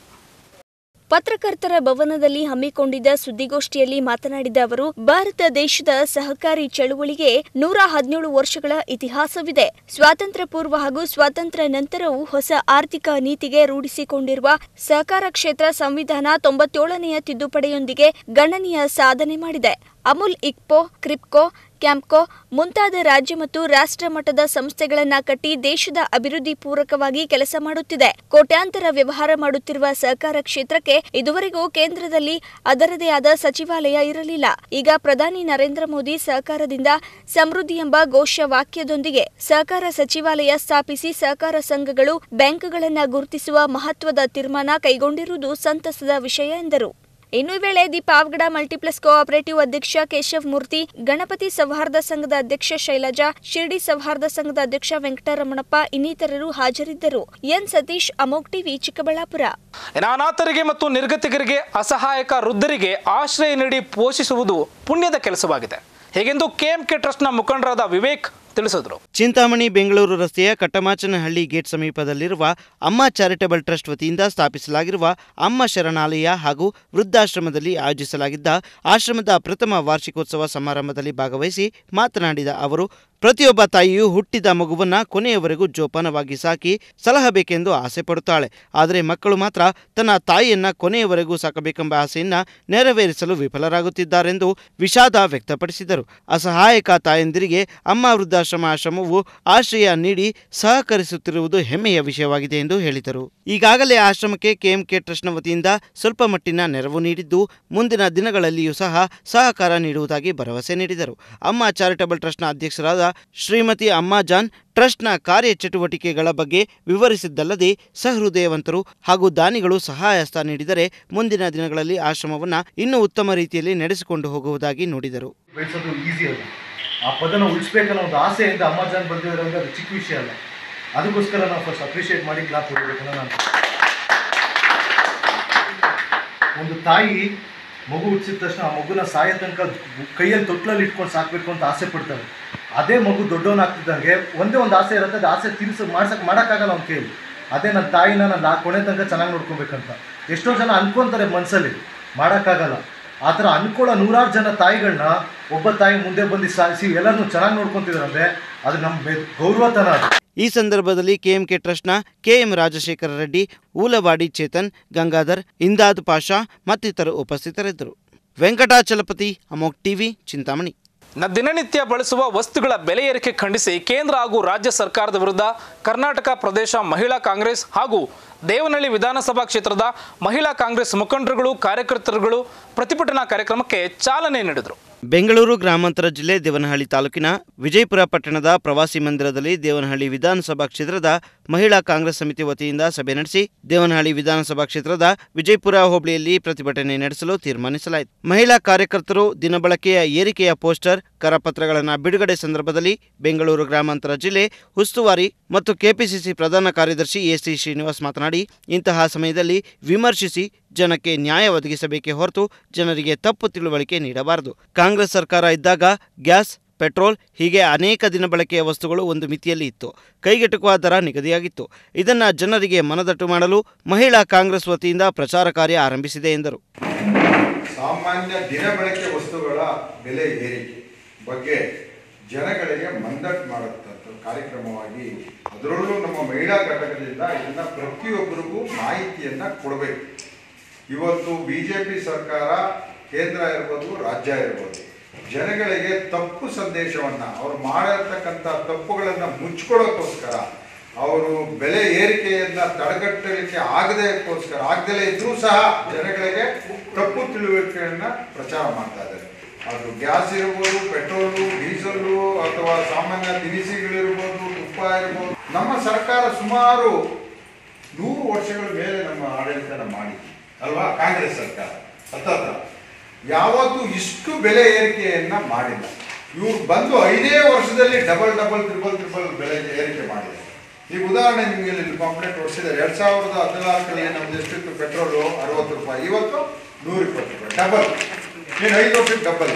ಪತ್ರಕರ್ತರ ಭವನದಲ್ಲಿ ಹಮ್ಮಿಕೊಂಡಿದ್ದ ಸುದ್ದಿಗೋಷ್ಠಿಯಲ್ಲಿ ಮಾತನಾಡಿದ ಅವರು ಭಾರತ ದೇಶದ ಸಹಕಾರಿ ಚಳುವಳಿಗೆ ನೂರ ಹದಿನೇಳು ವರ್ಷಗಳ ಇತಿಹಾಸವಿದೆ ಸ್ವಾತಂತ್ರ್ಯ ಪೂರ್ವ ಹಾಗೂ ಸ್ವಾತಂತ್ರ್ಯ ನಂತರವೂ ಹೊಸ ಆರ್ಥಿಕ ನೀತಿಗೆ ರೂಢಿಸಿಕೊಂಡಿರುವ ಸಹಕಾರ ಕ್ಷೇತ್ರ ಸಂವಿಧಾನ ತೊಂಬತ್ತೇಳನೆಯ ತಿದ್ದುಪಡಿಯೊಂದಿಗೆ ಗಣನೀಯ ಸಾಧನೆ ಮಾಡಿದೆ ಅಮುಲ್ ಇಕ್ಪೋ ಕ್ರಿಪ್ಕೋ ಕ್ಯಾಂಪ್ಕೋ ಮುಂತಾದ ರಾಜ್ಯ ಮತ್ತು ರಾಷ್ಟ್ರ ಮಟ್ಟದ ಸಂಸ್ಥೆಗಳನ್ನ ಕಟ್ಟಿ ದೇಶದ ಅಭಿವೃದ್ಧಿ ಪೂರಕವಾಗಿ ಕೆಲಸ ಮಾಡುತ್ತಿದೆ ಕೋಟ್ಯಾಂತರ ವ್ಯವಹಾರ ಮಾಡುತ್ತಿರುವ ಸಹಕಾರ ಕ್ಷೇತ್ರಕ್ಕೆ ಇದುವರೆಗೂ ಕೇಂದ್ರದಲ್ಲಿ ಅದರದೇ ಆದ ಸಚಿವಾಲಯ ಇರಲಿಲ್ಲ ಈಗ ಪ್ರಧಾನಿ ನರೇಂದ್ರ ಮೋದಿ ಸಹಕಾರದಿಂದ ಸಮೃದ್ಧಿ ಎಂಬ ಘೋಷ ವಾಕ್ಯದೊಂದಿಗೆ ಸಹಕಾರ ಸಚಿವಾಲಯ ಸ್ಥಾಪಿಸಿ ಸಹಕಾರ ಸಂಘಗಳು ಬ್ಯಾಂಕ್ಗಳನ್ನ ಗುರುತಿಸುವ ಮಹತ್ವದ ತೀರ್ಮಾನ ಕೈಗೊಂಡಿರುವುದು ಸಂತಸದ ವಿಷಯ ಎಂದರು ಇನ್ನು ಈ ವೇಳೆ ದಿ ಪಾವಗಡ ಮಲ್ಟಿಪ್ಲೆಕ್ಸ್ ಕೋಆಪರೇಟಿವ್ ಅಧ್ಯಕ್ಷ ಕೇಶವ್ ಮೂರ್ತಿ ಗಣಪತಿ ಸೌಹಾರ್ದ ಸಂಘದ ಅಧ್ಯಕ್ಷ ಶೈಲಜಾ ಶಿರ್ಡಿ ಸೌಹಾರ್ದ ಸಂಘದ ಅಧ್ಯಕ್ಷ ವೆಂಕಟರಮಣಪ್ಪ ಇನ್ನಿತರರು ಹಾಜರಿದ್ದರು ಎನ್ ಸತೀಶ್ ಅಮೋಕ್ ಟಿವಿ ಚಿಕ್ಕಬಳ್ಳಾಪುರ ಇನ್ನು ಅನಾಥರಿಗೆ ಮತ್ತು ನಿರ್ಗತಿಕರಿಗೆ ಅಸಹಾಯಕ ವೃದ್ಧರಿಗೆ ಆಶ್ರಯ ನೀಡಿ ಪೋಷಿಸುವುದು ಪುಣ್ಯದ ಕೆಲಸವಾಗಿದೆ ಹೀಗೆಂದು ಕೆಎಂಕೆ ಟ್ರಸ್ಟ್ನ ಮುಖಂಡರಾದ ವಿವೇಕ್ ತಿಳಿಸಿದರು ಚಿಂತಾಮಣಿ ಬೆಂಗಳೂರು ರಸ್ತೆಯ ಕಟ್ಟಮಾಚನಹಳ್ಳಿ ಗೇಟ್ ಸಮೀಪದಲ್ಲಿರುವ ಅಮ್ಮ ಚಾರಿಟಬಲ್ ಟ್ರಸ್ಟ್ ವತಿಯಿಂದ ಸ್ಥಾಪಿಸಲಾಗಿರುವ ಅಮ್ಮ ಶರಣಾಲಯ ಹಾಗೂ ವೃದ್ಧಾಶ್ರಮದಲ್ಲಿ ಆಯೋಜಿಸಲಾಗಿದ್ದ ಆಶ್ರಮದ ಪ್ರಥಮ ವಾರ್ಷಿಕೋತ್ಸವ ಸಮಾರಂಭದಲ್ಲಿ ಭಾಗವಹಿಸಿ ಮಾತನಾಡಿದ ಅವರು ಪ್ರತಿಯೊಬ್ಬ ತಾಯಿಯು ಹುಟ್ಟಿದ ಮಗುವನ್ನ ಕೊನೆಯವರೆಗೂ ಜೋಪಾನವಾಗಿ ಸಾಕಿ ಸಲಹಬೇಕೆಂದು ಆಸೆ ಪಡುತ್ತಾಳೆ ಆದರೆ ಮಕ್ಕಳು ಮಾತ್ರ ತನ್ನ ತಾಯಿಯನ್ನ ಕೊನೆಯವರೆಗೂ ಸಾಕಬೇಕೆಂಬ ಆಸೆಯನ್ನ ನೆರವೇರಿಸಲು ವಿಫಲರಾಗುತ್ತಿದ್ದಾರೆಂದು ವಿಷಾದ ವ್ಯಕ್ತಪಡಿಸಿದರು ಅಸಹಾಯಕ ತಾಯಂದಿರಿಗೆ ಅಮ್ಮ ವೃದ್ಧಾಶ್ರಮ ಆಶ್ರಮವು ಆಶ್ರಯ ನೀಡಿ ಸಹಕರಿಸುತ್ತಿರುವುದು ಹೆಮ್ಮೆಯ ವಿಷಯವಾಗಿದೆ ಎಂದು ಹೇಳಿದರು ಈಗಾಗಲೇ ಆಶ್ರಮಕ್ಕೆ ಕೆಎಂಕೆ ಟ್ರಸ್ಟ್ನ ವತಿಯಿಂದ ಸ್ವಲ್ಪ ಮಟ್ಟಿನ ನೆರವು ನೀಡಿದ್ದು ಮುಂದಿನ ದಿನಗಳಲ್ಲಿಯೂ ಸಹ ಸಹಕಾರ ನೀಡುವುದಾಗಿ ಭರವಸೆ ನೀಡಿದರು ಅಮ್ಮ ಚಾರಿಟಬಲ್ ಟ್ರಸ್ಟ್ನ ಅಧ್ಯಕ್ಷರಾದ ಶ್ರೀಮತಿ ಅಮ್ಮಾಜಾನ್ ಟ್ರಸ್ಟ್ನ ಕಾರ್ಯಚಟುವಟಿಕೆಗಳ ಬಗ್ಗೆ ವಿವರಿಸಿದ್ದಲ್ಲದೆ ಸಹೃದಯವಂತರು ಹಾಗೂ ದಾನಿಗಳು ಸಹಾಯಹಸ್ತ ನೀಡಿದರೆ ಮುಂದಿನ ದಿನಗಳಲ್ಲಿ ಆಶ್ರಮವನ್ನು ಇನ್ನೂ ಉತ್ತಮ ರೀತಿಯಲ್ಲಿ ನಡೆಸಿಕೊಂಡು ಹೋಗುವುದಾಗಿ ನುಡಿದರು ಬೆಳೆಸೋದು ಈಸಿ ಅಲ್ಲ ಆ ಪದನ ಉಳಿಸ್ಬೇಕನ್ನೋ ಒಂದು ಆಸೆಯಿಂದ ಅಮ್ಮಾಜಾನ್ ಬಂದಿದ್ದಾರೆ ಅಂದರೆ ಅದು ಚಿಕ್ಕ ವಿಷಯ ಅಲ್ಲ ಅದಕ್ಕೋಸ್ಕರ ನಾವು ಫಸ್ಟ್ ಅಪ್ರಿಷಿಯೇಟ್ ಮಾಡಿ ಕ್ಲಾಪ್ ಕೊಡಬೇಕನ್ನೋ ನಾನು ಒಂದು ತಾಯಿ ಮಗು ಹುಟ್ಟಿಸಿದ ತಕ್ಷಣ ಆ ಮಗುನ ಸಾಯೋ ತನಕ ಕೈಯಲ್ಲಿ ತೊಟ್ಲಲ್ಲಿ ಇಟ್ಕೊಂಡು ಸಾಕಬೇಕು ಅಂತ ಆಸೆ ಪಡ್ತಾರೆ ಅದೇ ಮಗು ದೊಡ್ಡವನಾಗ್ತಿದ್ದಂಗೆ ಒಂದೇ ಒಂದು ಆಸೆ ಇರುತ್ತೆ ಅದು ಆಸೆ ತೀರಿಸ ಮಾಡ್ಸಕ್ಕೆ ಮಾಡೋಕ್ಕಾಗಲ್ಲ ಅವ್ನ ಕೈಯಲ್ಲಿ ಅದೇ ನನ್ನ ತಾಯಿನ ನಾನು ಆ ಕೊನೆ ತನಕ ಚೆನ್ನಾಗಿ ನೋಡ್ಕೊಬೇಕಂತ ಎಷ್ಟೋ ಜನ ಅನ್ಕೊಂತಾರೆ ಮನಸ್ಸಲ್ಲಿ ಮಾಡೋಕ್ಕಾಗಲ್ಲ ಆ ಥರ ಅನ್ಕೊಳ್ಳೋ ನೂರಾರು ಜನ ತಾಯಿಗಳನ್ನ ಒಬ್ಬ ತಾಯಿ ಮುಂದೆ ಬಂದು ಸಾಯಿಸಿ ಎಲ್ಲರನ್ನೂ ಚೆನ್ನಾಗಿ ನೋಡ್ಕೊತಿದ್ದಾರೆ ಅಂದರೆ ಅದು ನಮ್ಮ ಬೆ- ಗೌರವತನ ಅದು ಈ ಸಂದರ್ಭದಲ್ಲಿ ಕೆಎಂಕೆ ಟ್ರಸ್ಟ್ನ ಕೆಎಂ ರಾಜಶೇಖರ ರೆಡ್ಡಿ ಊಲವಾಡಿ ಚೇತನ್ ಗಂಗಾಧರ್ ಇಂದಾದ್ ಪಾಷಾ ಮತ್ತಿತರರು ಉಪಸ್ಥಿತರಿದ್ದರು ವೆಂಕಟಾಚಲಪತಿ ಅಮೋಕ್ ಟಿವಿ ಚಿಂತಾಮಣಿ ನ ದಿನನಿತ್ಯ ಬಳಸುವ ವಸ್ತುಗಳ ಬೆಲೆ ಏರಿಕೆ ಖಂಡಿಸಿ ಕೇಂದ್ರ ಹಾಗೂ ರಾಜ್ಯ ಸರ್ಕಾರದ ವಿರುದ್ಧ ಕರ್ನಾಟಕ ಪ್ರದೇಶ ಮಹಿಳಾ ಕಾಂಗ್ರೆಸ್ ಹಾಗೂ ದೇವನಹಳ್ಳಿ ವಿಧಾನಸಭಾ ಕ್ಷೇತ್ರದ ಮಹಿಳಾ ಕಾಂಗ್ರೆಸ್ ಮುಖಂಡರುಗಳು ಕಾರ್ಯಕರ್ತರುಗಳು ಪ್ರತಿಭಟನಾ ಕಾರ್ಯಕ್ರಮಕ್ಕೆ ಚಾಲನೆ ನೀಡಿದರು ಬೆಂಗಳೂರು ಗ್ರಾಮಾಂತರ ಜಿಲ್ಲೆ ದೇವನಹಳ್ಳಿ ತಾಲೂಕಿನ ವಿಜಯಪುರ ಪಟ್ಟಣದ ಪ್ರವಾಸಿ ಮಂದಿರದಲ್ಲಿ ದೇವನಹಳ್ಳಿ ವಿಧಾನಸಭಾ ಕ್ಷೇತ್ರದ ಮಹಿಳಾ ಕಾಂಗ್ರೆಸ್ ಸಮಿತಿ ವತಿಯಿಂದ ಸಭೆ ನಡೆಸಿ ದೇವನಹಳ್ಳಿ ವಿಧಾನಸಭಾ ಕ್ಷೇತ್ರದ ವಿಜಯಪುರ ಹೋಬಳಿಯಲ್ಲಿ ಪ್ರತಿಭಟನೆ ನಡೆಸಲು ತೀರ್ಮಾನಿಸಲಾಯಿತು ಮಹಿಳಾ ಕಾರ್ಯಕರ್ತರು ದಿನಬಳಕೆಯ ಏರಿಕೆಯ ಪೋಸ್ಟರ್ ಕರಪತ್ರಗಳನ್ನು ಬಿಡುಗಡೆ ಸಂದರ್ಭದಲ್ಲಿ ಬೆಂಗಳೂರು ಗ್ರಾಮಾಂತರ ಜಿಲ್ಲೆ ಉಸ್ತುವಾರಿ ಮತ್ತು ಕೆಪಿಸಿಸಿ ಪ್ರಧಾನ ಕಾರ್ಯದರ್ಶಿ ಎಸಿ ಶ್ರೀನಿವಾಸ್ ಮಾತನಾಡಿ ಇಂತಹ ಸಮಯದಲ್ಲಿ ವಿಮರ್ಶಿಸಿ ಜನಕ್ಕೆ ನ್ಯಾಯ ಒದಗಿಸಬೇಕೇ ಹೊರತು ಜನರಿಗೆ ತಪ್ಪು ತಿಳುವಳಿಕೆ ನೀಡಬಾರದು ಕಾಂಗ್ರೆಸ್ ಸರ್ಕಾರ ಇದ್ದಾಗ ಗ್ಯಾಸ್ ಪೆಟ್ರೋಲ್ ಹೀಗೆ ಅನೇಕ ದಿನಬಳಕೆಯ ವಸ್ತುಗಳು ಒಂದು ಮಿತಿಯಲ್ಲಿ ಇತ್ತು ಕೈಗೆಟುಕುವ ದರ ನಿಗದಿಯಾಗಿತ್ತು ಇದನ್ನು ಜನರಿಗೆ ಮನದಟ್ಟು ಮಾಡಲು ಮಹಿಳಾ ಕಾಂಗ್ರೆಸ್ ವತಿಯಿಂದ ಪ್ರಚಾರ ಕಾರ್ಯ ಆರಂಭಿಸಿದೆ ಎಂದರು ಸಾಮಾನ್ಯ ದಿನಬಳಕೆ ವಸ್ತುಗಳ ಬೆಲೆ ಏರಿಕೆ ಬಗ್ಗೆ ಜನಗಳಿಗೆ ಮಂದಟ್ಟು ಮಾಡುತ್ತಂಥ ಕಾರ್ಯಕ್ರಮವಾಗಿ ಅದರಲ್ಲೂ ನಮ್ಮ ಮಹಿಳಾ ಘಟಕದಿಂದ ಇದನ್ನ ಪ್ರತಿಯೊಬ್ಬರಿಗೂ ಮಾಹಿತಿಯನ್ನ ಕೊಡಬೇಕು ಇವತ್ತು ಬಿ ಜೆ ಪಿ ಸರ್ಕಾರ ಕೇಂದ್ರ ಇರ್ಬೋದು ರಾಜ್ಯ ಇರ್ಬೋದು ಜನಗಳಿಗೆ ತಪ್ಪು ಸಂದೇಶವನ್ನ ಅವ್ರು ಮಾಡಿರ್ತಕ್ಕಂಥ ತಪ್ಪುಗಳನ್ನು ಮುಚ್ಕೊಳ್ಳೋಕ್ಕೋಸ್ಕರ ಅವರು ಬೆಲೆ ಏರಿಕೆಯನ್ನ ತಡೆಗಟ್ಟಲಿಕ್ಕೆ ಆಗದೇಕ್ಕೋಸ್ಕರ ಆಗದಲೇ ಇದ್ರೂ ಸಹ ಜನಗಳಿಗೆ ತಪ್ಪು ತಿಳುವಳಿಕೆಯನ್ನ ಪ್ರಚಾರ ಮಾಡ್ತಾ ಇದ್ದಾರೆ ಅದು ಗ್ಯಾಸ್ ಇರ್ಬೋದು ಪೆಟ್ರೋಲು ಡೀಸೆಲ್ಲು ಅಥವಾ ಸಾಮಾನ್ಯ ದಿನಸಿಗಳಿರ್ಬೋದು ತುಪ್ಪ ಇರ್ಬೋದು ನಮ್ಮ ಸರ್ಕಾರ ಸುಮಾರು ನೂರು ವರ್ಷಗಳ ಮೇಲೆ ನಮ್ಮ ಆಡಳಿತನ ಮಾಡಿ ಅಲ್ವಾ ಕಾಂಗ್ರೆಸ್ ಸರ್ಕಾರ ಹತ್ತತ್ರ ಯಾವತ್ತೂ ಇಷ್ಟು ಬೆಲೆ ಏರಿಕೆಯನ್ನ ಮಾಡಿಲ್ಲ ಇವ್ರು ಬಂದು ಐದೇ ವರ್ಷದಲ್ಲಿ ಡಬಲ್ ಡಬಲ್ ತ್ರಿಬಲ್ ತ್ರಿಬಲ್ ಬೆಲೆ ಏರಿಕೆ ಮಾಡಿದೆ ಈಗ ಉದಾಹರಣೆ ನಿಮಗೆ ಇಲ್ಲಿ ಕಾಂಪ್ಲೇಂಟ್ ಹೊಡಿಸಿದ್ದಾರೆ ಎರಡ್ ಸಾವಿರದ ಹದಿನಾಲ್ಕರಲ್ಲಿ ನಮ್ದು ಎಷ್ಟಿತ್ತು ಪೆಟ್ರೋಲು ಅರವತ್ತು ರೂಪಾಯಿ ಇವತ್ತು ನೂರ ಇಪ್ಪತ್ತು ರೂಪಾಯಿ ಡಬಲ್ ನೀನು ಐದು ವರ್ಷಕ್ಕೆ ಡಬಲ್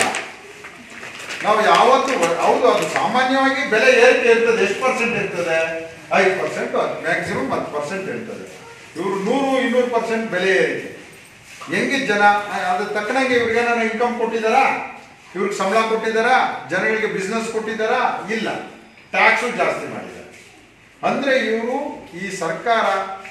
ನಾವು ಯಾವತ್ತು ಹೌದು ಅದು ಸಾಮಾನ್ಯವಾಗಿ ಬೆಲೆ ಏರಿಕೆ ಇರ್ತದೆ ಎಷ್ಟು ಪರ್ಸೆಂಟ್ ಇರ್ತದೆ ಐದು ಪರ್ಸೆಂಟ್ ಮ್ಯಾಕ್ಸಿಮಮ್ ಹತ್ತು ಪರ್ಸೆಂಟ್ ಇರ್ತದೆ ಇವರು ನೂರು ಇನ್ನೂರು ಪರ್ಸೆಂಟ್ ಬೆಲೆ ಏರಿಕೆ ಹೆಂಗಿದ್ ಜನ ಅದ್ರ ತಕ್ಕನಾಗಿ ಇವ್ರಿಗೆ ಏನಾರ ಇನ್ಕಮ್ ಕೊಟ್ಟಿದ್ದಾರಾ ಇವ್ರಿಗೆ ಸಂಬಳ ಕೊಟ್ಟಿದ್ದಾರಾ ಜನಗಳಿಗೆ ಬಿಸ್ನೆಸ್ ಕೊಟ್ಟಿದ್ದಾರಾ ಇಲ್ಲ ಟ್ಯಾಕ್ಸು ಜಾಸ್ತಿ ಮಾಡಿದ್ದಾರೆ ಅಂದ್ರೆ ಇವರು ಈ ಸರ್ಕಾರ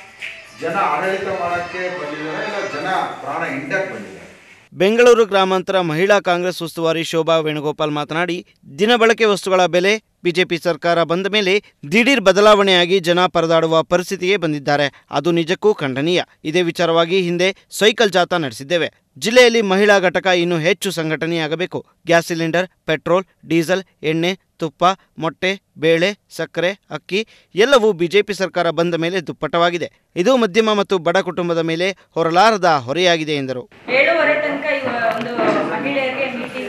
ಜನ ಆಡಳಿತ ಮಾಡಕ್ಕೆ ಬಂದಿದ್ದಾರೆ ಇಲ್ಲ ಜನ ಪ್ರಾಣ ಹಿಂಡಕ್ಕೆ ಬಂದಿದ್ದಾರೆ ಬೆಂಗಳೂರು ಗ್ರಾಮಾಂತರ ಮಹಿಳಾ ಕಾಂಗ್ರೆಸ್ ಉಸ್ತುವಾರಿ ಶೋಭಾ ವೇಣುಗೋಪಾಲ್ ಮಾತನಾಡಿ ದಿನಬಳಕೆ ವಸ್ತುಗಳ ಬೆಲೆ ಬಿಜೆಪಿ ಸರ್ಕಾರ ಬಂದ ಮೇಲೆ ದಿಢೀರ್ ಬದಲಾವಣೆಯಾಗಿ ಜನ ಪರದಾಡುವ ಪರಿಸ್ಥಿತಿಗೆ ಬಂದಿದ್ದಾರೆ ಅದು ನಿಜಕ್ಕೂ ಖಂಡನೀಯ ಇದೇ ವಿಚಾರವಾಗಿ ಹಿಂದೆ ಸೈಕಲ್ ಜಾಥಾ ನಡೆಸಿದ್ದೇವೆ ಜಿಲ್ಲೆಯಲ್ಲಿ ಮಹಿಳಾ ಘಟಕ ಇನ್ನೂ ಹೆಚ್ಚು ಸಂಘಟನೆಯಾಗಬೇಕು ಗ್ಯಾಸ್ ಸಿಲಿಂಡರ್ ಪೆಟ್ರೋಲ್ ಡೀಸೆಲ್ ಎಣ್ಣೆ ತುಪ್ಪ ಮೊಟ್ಟೆ ಬೇಳೆ ಸಕ್ಕರೆ ಅಕ್ಕಿ ಎಲ್ಲವೂ ಬಿಜೆಪಿ ಸರ್ಕಾರ ಬಂದ ಮೇಲೆ ದುಪ್ಪಟ್ಟವಾಗಿದೆ ಇದು ಮಧ್ಯಮ ಮತ್ತು ಬಡ ಕುಟುಂಬದ ಮೇಲೆ ಹೊರಲಾರದ ಹೊರೆಯಾಗಿದೆ ಎಂದರು ಏಳುವರೆ ತನಕ ಇವ ಒಂದು ಮಹಿಳೆಯರಿಗೆ ಮೀಟಿಂಗ್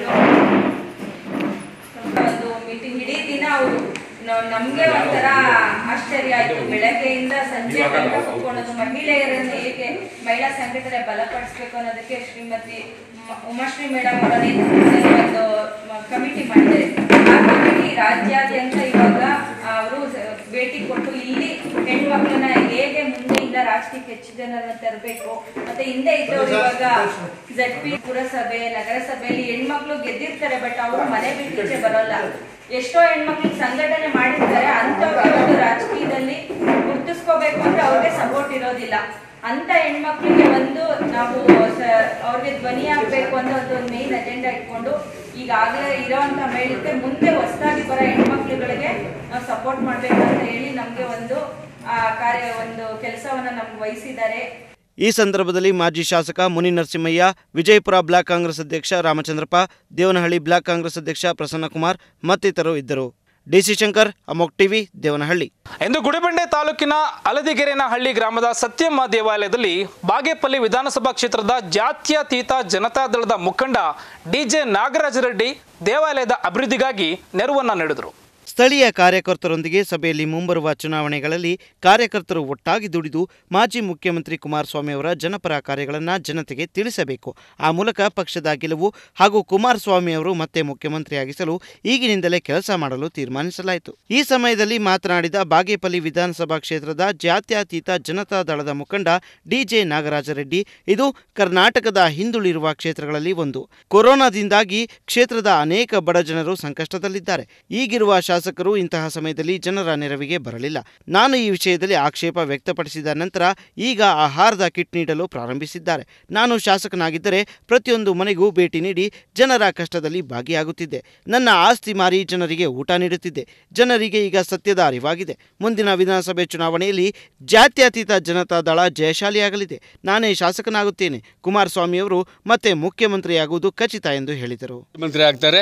ಒಂದು ಮೀಟಿಂಗ್ ಇಡೀ ದಿನ ಅವರು ನಮ್ಗೆ ಒಂಥರ ಆಶ್ಚರ್ಯ ಆಯ್ತು ಬೆಳಗ್ಗೆಯಿಂದ ಸಂಜೆ ತನಕ ಕೂತ್ಕೊಳ್ಳೋದು ಮಹಿಳೆಯರನ್ನು ಹೇಗೆ ಮಹಿಳಾ ಸಂಘಟನೆ ಬಲಪಡಿಸ್ಬೇಕು ಅನ್ನೋದಕ್ಕೆ ಶ್ರೀಮತಿ ಮ- ಉಮಾಶ್ರೀ ಮೇಡಮ್ ಅವರ ನೇತೃತ್ವದಲ್ಲಿ ಒಂದು ಕಮಿಟಿ ಮಾಡಿದ್ದಾರೆ ಆ ಕಮಿಟಿ ರಾಜ್ಯಾದ್ಯಂತ ಇವಾಗ ಅವರು ಭೇಟಿ ಕೊಟ್ಟು ಇಲ್ಲಿ ಹೆಣ್ಮಕ್ಳನ್ನ ಹೇಗೆ ಮುಂದೆಯಿಂದ ರಾಜಕೀಯಕ್ಕೆ ಹೆಚ್ಚು ಜನರನ್ನ ತರಬೇಕು ಮತ್ತೆ ಹಿಂದೆ ಇದ್ದವರು ಇವಾಗ ಜಡ್ ಪಿ ಪುರಸಭೆ ನಗರಸಭೆಯಲ್ಲಿ ಹೆಣ್ಮಕ್ಳು ಗೆದ್ದಿರ್ತಾರೆ ಬಟ್ ಅವರು ಮನೆ ಬಿಟ್ಟು ಈಚೆ ಬರೋಲ್ಲ ಎಷ್ಟೋ ಹೆಣ್ಮಕ್ಳು ಸಂಘಟನೆ ಮಾಡಿರ್ತಾರೆ ಅಂತವ್ರಿಗೆ ಒಂದು ರಾಜಕೀಯದಲ್ಲಿ ಗುರ್ತಿಸ್ಕೋಬೇಕು ಅಂದ್ರೆ ಅವ್ರಿಗೆ ಸಪೋರ್ಟ್ ಇರೋದಿಲ್ಲ ಅಂತ ಹೆಣ್ಮಕ್ಳಿಗೆ ಒಂದು ನಾವು ಸ- ಅವ್ರಿಗೆ ಧ್ವನಿ ಆಗ್ಬೇಕು ಅಂತ ಒಂದು ಮೇನ್ ಅಜೆಂಡಾ ಇಟ್ಕೊಂಡು ಈಗಾಗಲೇ ಇರೋಂಥ ಮಹಿಳೆಗೆ ಮುಂದೆ ಹೊಸದಾಗಿ ಬರೋ ಹೆಣ್ಮಕ್ಳುಗಳಿಗೆ ನಾವು ಸಪೋರ್ಟ್ ಮಾಡ್ಬೇಕಂತ ಹೇಳಿ ನಮ್ಗೆ ಒಂದು ಆ ಕಾರ್ಯ ಒಂದು ಕೆಲಸವನ್ನ ನಮ್ಗೆ ವಹಿಸಿದ್ದಾರೆ ಈ ಸಂದರ್ಭದಲ್ಲಿ ಮಾಜಿ ಶಾಸಕ ಮುನಿ ನರಸಿಂಹಯ್ಯ ವಿಜಯಪುರ ಬ್ಲಾಕ್ ಕಾಂಗ್ರೆಸ್ ಅಧ್ಯಕ್ಷ ರಾಮಚಂದ್ರಪ್ಪ ದೇವನಹಳ್ಳಿ ಬ್ಲಾಕ್ ಕಾಂಗ್ರೆಸ್ ಅಧ್ಯಕ್ಷ ಪ್ರಸನ್ನಕುಮಾರ್ ಮತ್ತಿತರರು ಇದ್ದರು ಡಿಸಿ ಶಂಕರ್ ಅಮೋಕ್ ಟಿವಿ ದೇವನಹಳ್ಳಿ ಇಂದು ಗುಡಿಬಂಡೆ ತಾಲೂಕಿನ ಹಳ್ಳಿ ಗ್ರಾಮದ ಸತ್ಯಮ್ಮ ದೇವಾಲಯದಲ್ಲಿ ಬಾಗೇಪಲ್ಲಿ ವಿಧಾನಸಭಾ ಕ್ಷೇತ್ರದ ಜಾತ್ಯತೀತ ಜನತಾದಳದ ಮುಖಂಡ ಡಿಜೆ ನಾಗರಾಜ ರೆಡ್ಡಿ ದೇವಾಲಯದ ಅಭಿವೃದ್ಧಿಗಾಗಿ ನೆರವನ್ನ ನೀಡಿದರು ಸ್ಥಳೀಯ ಕಾರ್ಯಕರ್ತರೊಂದಿಗೆ ಸಭೆಯಲ್ಲಿ ಮುಂಬರುವ ಚುನಾವಣೆಗಳಲ್ಲಿ ಕಾರ್ಯಕರ್ತರು ಒಟ್ಟಾಗಿ ದುಡಿದು ಮಾಜಿ ಮುಖ್ಯಮಂತ್ರಿ ಕುಮಾರಸ್ವಾಮಿ ಅವರ ಜನಪರ ಕಾರ್ಯಗಳನ್ನು ಜನತೆಗೆ ತಿಳಿಸಬೇಕು ಆ ಮೂಲಕ ಪಕ್ಷದ ಗೆಲುವು ಹಾಗೂ ಕುಮಾರಸ್ವಾಮಿ ಅವರು ಮತ್ತೆ ಮುಖ್ಯಮಂತ್ರಿಯಾಗಿಸಲು ಈಗಿನಿಂದಲೇ ಕೆಲಸ ಮಾಡಲು ತೀರ್ಮಾನಿಸಲಾಯಿತು ಈ ಸಮಯದಲ್ಲಿ ಮಾತನಾಡಿದ ಬಾಗೇಪಲ್ಲಿ ವಿಧಾನಸಭಾ ಕ್ಷೇತ್ರದ ಜಾತ್ಯತೀತ ಜನತಾ ದಳದ ಮುಖಂಡ ಡಿಜೆ ನಾಗರಾಜ ರೆಡ್ಡಿ ಇದು ಕರ್ನಾಟಕದ ಹಿಂದುಳಿರುವ ಕ್ಷೇತ್ರಗಳಲ್ಲಿ ಒಂದು ಕೊರೋನಾದಿಂದಾಗಿ ಕ್ಷೇತ್ರದ ಅನೇಕ ಬಡ ಜನರು ಸಂಕಷ್ಟದಲ್ಲಿದ್ದಾರೆ ಈಗಿರುವ ಶಾಸಕರು ಇಂತಹ ಸಮಯದಲ್ಲಿ ಜನರ ನೆರವಿಗೆ ಬರಲಿಲ್ಲ ನಾನು ಈ ವಿಷಯದಲ್ಲಿ ಆಕ್ಷೇಪ ವ್ಯಕ್ತಪಡಿಸಿದ ನಂತರ ಈಗ ಆಹಾರದ ಕಿಟ್ ನೀಡಲು ಪ್ರಾರಂಭಿಸಿದ್ದಾರೆ ನಾನು ಶಾಸಕನಾಗಿದ್ದರೆ ಪ್ರತಿಯೊಂದು ಮನೆಗೂ ಭೇಟಿ ನೀಡಿ ಜನರ ಕಷ್ಟದಲ್ಲಿ ಭಾಗಿಯಾಗುತ್ತಿದ್ದೆ ನನ್ನ ಆಸ್ತಿ ಮಾರಿ ಜನರಿಗೆ ಊಟ ನೀಡುತ್ತಿದ್ದೆ ಜನರಿಗೆ ಈಗ ಸತ್ಯದ ಅರಿವಾಗಿದೆ ಮುಂದಿನ ವಿಧಾನಸಭೆ ಚುನಾವಣೆಯಲ್ಲಿ ಜಾತ್ಯತೀತ ಜನತಾ ದಳ ಜಯಶಾಲಿಯಾಗಲಿದೆ ನಾನೇ ಶಾಸಕನಾಗುತ್ತೇನೆ ಕುಮಾರಸ್ವಾಮಿಯವರು ಮತ್ತೆ ಮುಖ್ಯಮಂತ್ರಿಯಾಗುವುದು ಖಚಿತ ಎಂದು ಹೇಳಿದರು ಮುಖ್ಯಮಂತ್ರಿ ಆಗ್ತಾರೆ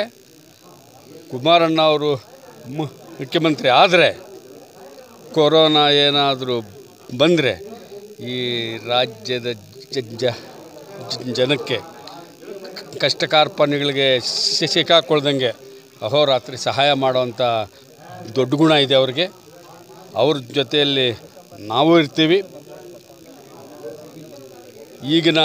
ಕುಮಾರಣ್ಣ ಅವರು ಮು ಮುಖ್ಯಮಂತ್ರಿ ಆದರೆ ಕೊರೋನಾ ಏನಾದರೂ ಬಂದರೆ ಈ ರಾಜ್ಯದ ಜ- ಜ- ಜ- ಜನಕ್ಕೆ ಕಷ್ಟ ಕಾರ್ಪಣ್ಯಗಳಿಗೆ ಸಿ- ಸಿಕ್ಕಾಕೊಳ್ದಂಗೆ ಅಹೋರಾತ್ರಿ ಸಹಾಯ ಮಾಡುವಂಥ ದೊಡ್ಡ ಗುಣ ಇದೆ ಅವ್ರಿಗೆ ಅವ್ರ ಜೊತೆಯಲ್ಲಿ ನಾವು ಇರ್ತೀವಿ ಈಗಿನ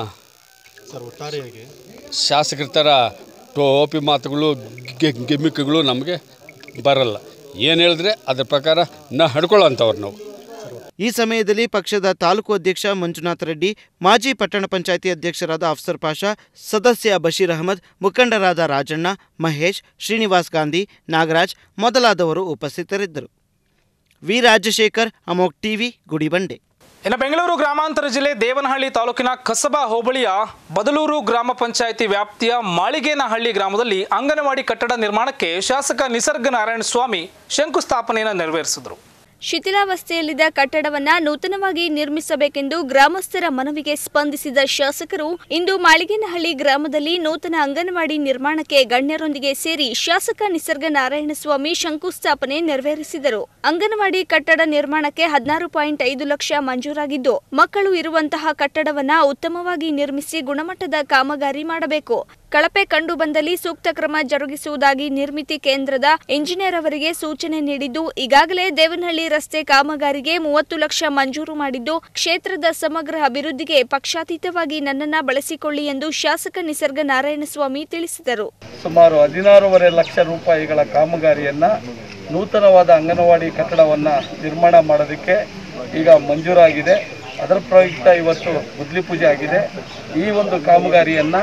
ಸರ್ ಒಟ್ಟಾರೆಯಾಗಿ ಶಾಸಕರ ಥರ ಟೋಪಿ ಮಾತುಗಳು ಗೆ- ಗಿಮಿಕ್ಗಳು ನಮಗೆ ಬರಲ್ಲ ಏನು ಹೇಳಿದ್ರೆ ಅದ್ರ ಪ್ರಕಾರ ನಾ ಹಡ್ಕೊಳ್ಳೋಂಥವ್ರು ನಾವು ಈ ಸಮಯದಲ್ಲಿ ಪಕ್ಷದ ತಾಲೂಕು ಅಧ್ಯಕ್ಷ ಮಂಜುನಾಥ್ ರೆಡ್ಡಿ ಮಾಜಿ ಪಟ್ಟಣ ಪಂಚಾಯಿತಿ ಅಧ್ಯಕ್ಷರಾದ ಅಫ್ಸರ್ ಪಾಷಾ ಸದಸ್ಯ ಬಶೀರ್ ಅಹಮದ್ ಮುಖಂಡರಾದ ರಾಜಣ್ಣ ಮಹೇಶ್ ಶ್ರೀನಿವಾಸ್ ಗಾಂಧಿ ನಾಗರಾಜ್ ಮೊದಲಾದವರು ಉಪಸ್ಥಿತರಿದ್ದರು ವಿ ರಾಜಶೇಖರ್ ಅಮೋಕ್ ಟಿವಿ ಗುಡಿಬಂಡೆ ಇನ್ನು ಬೆಂಗಳೂರು ಗ್ರಾಮಾಂತರ ಜಿಲ್ಲೆ ದೇವನಹಳ್ಳಿ ತಾಲೂಕಿನ ಕಸಬಾ ಹೋಬಳಿಯ ಬದಲೂರು ಗ್ರಾಮ ಪಂಚಾಯಿತಿ ವ್ಯಾಪ್ತಿಯ ಮಾಳಿಗೇನಹಳ್ಳಿ ಗ್ರಾಮದಲ್ಲಿ ಅಂಗನವಾಡಿ ಕಟ್ಟಡ ನಿರ್ಮಾಣಕ್ಕೆ ಶಾಸಕ ನಿಸರ್ಗ ನಾರಾಯಣ ಸ್ವಾಮಿ ಶಂಕುಸ್ಥಾಪನೆಯನ್ನು ನೆರವೇರಿಸಿದರು ಶಿಥಿಲಾವಸ್ಥೆಯಲ್ಲಿದ್ದ ಕಟ್ಟಡವನ್ನ ನೂತನವಾಗಿ ನಿರ್ಮಿಸಬೇಕೆಂದು ಗ್ರಾಮಸ್ಥರ ಮನವಿಗೆ ಸ್ಪಂದಿಸಿದ ಶಾಸಕರು ಇಂದು ಮಾಳಿಗೇನಹಳ್ಳಿ ಗ್ರಾಮದಲ್ಲಿ ನೂತನ ಅಂಗನವಾಡಿ ನಿರ್ಮಾಣಕ್ಕೆ ಗಣ್ಯರೊಂದಿಗೆ ಸೇರಿ ಶಾಸಕ ನಿಸರ್ಗ ನಾರಾಯಣಸ್ವಾಮಿ ಶಂಕುಸ್ಥಾಪನೆ ನೆರವೇರಿಸಿದರು ಅಂಗನವಾಡಿ ಕಟ್ಟಡ ನಿರ್ಮಾಣಕ್ಕೆ ಹದಿನಾರು ಪಾಯಿಂಟ್ ಐದು ಲಕ್ಷ ಮಂಜೂರಾಗಿದ್ದು ಮಕ್ಕಳು ಇರುವಂತಹ ಕಟ್ಟಡವನ್ನ ಉತ್ತಮವಾಗಿ ನಿರ್ಮಿಸಿ ಗುಣಮಟ್ಟದ ಕಾಮಗಾರಿ ಮಾಡಬೇಕು ಕಳಪೆ ಕಂಡು ಬಂದಲ್ಲಿ ಸೂಕ್ತ ಕ್ರಮ ಜರುಗಿಸುವುದಾಗಿ ನಿರ್ಮಿತಿ ಕೇಂದ್ರದ ಇಂಜಿನಿಯರ್ ಅವರಿಗೆ ಸೂಚನೆ ನೀಡಿದ್ದು ಈಗಾಗಲೇ ದೇವನಹಳ್ಳಿ ರಸ್ತೆ ಕಾಮಗಾರಿಗೆ ಮೂವತ್ತು ಲಕ್ಷ ಮಂಜೂರು ಮಾಡಿದ್ದು ಕ್ಷೇತ್ರದ ಸಮಗ್ರ ಅಭಿವೃದ್ಧಿಗೆ ಪಕ್ಷಾತೀತವಾಗಿ ನನ್ನನ್ನ ಬಳಸಿಕೊಳ್ಳಿ ಎಂದು ಶಾಸಕ ನಿಸರ್ಗ ನಾರಾಯಣಸ್ವಾಮಿ ತಿಳಿಸಿದರು ಸುಮಾರು ಹದಿನಾರೂವರೆ ಲಕ್ಷ ರೂಪಾಯಿಗಳ ಕಾಮಗಾರಿಯನ್ನು ನೂತನವಾದ ಅಂಗನವಾಡಿ ಕಟ್ಟಡವನ್ನು ನಿರ್ಮಾಣ ಮಾಡೋದಕ್ಕೆ ಈಗ ಮಂಜೂರಾಗಿದೆ ಅದರ ಪ್ರಯುಕ್ತ ಇವತ್ತು ಗುದ್ಲಿ ಪೂಜೆ ಆಗಿದೆ ಈ ಒಂದು ಕಾಮಗಾರಿಯನ್ನು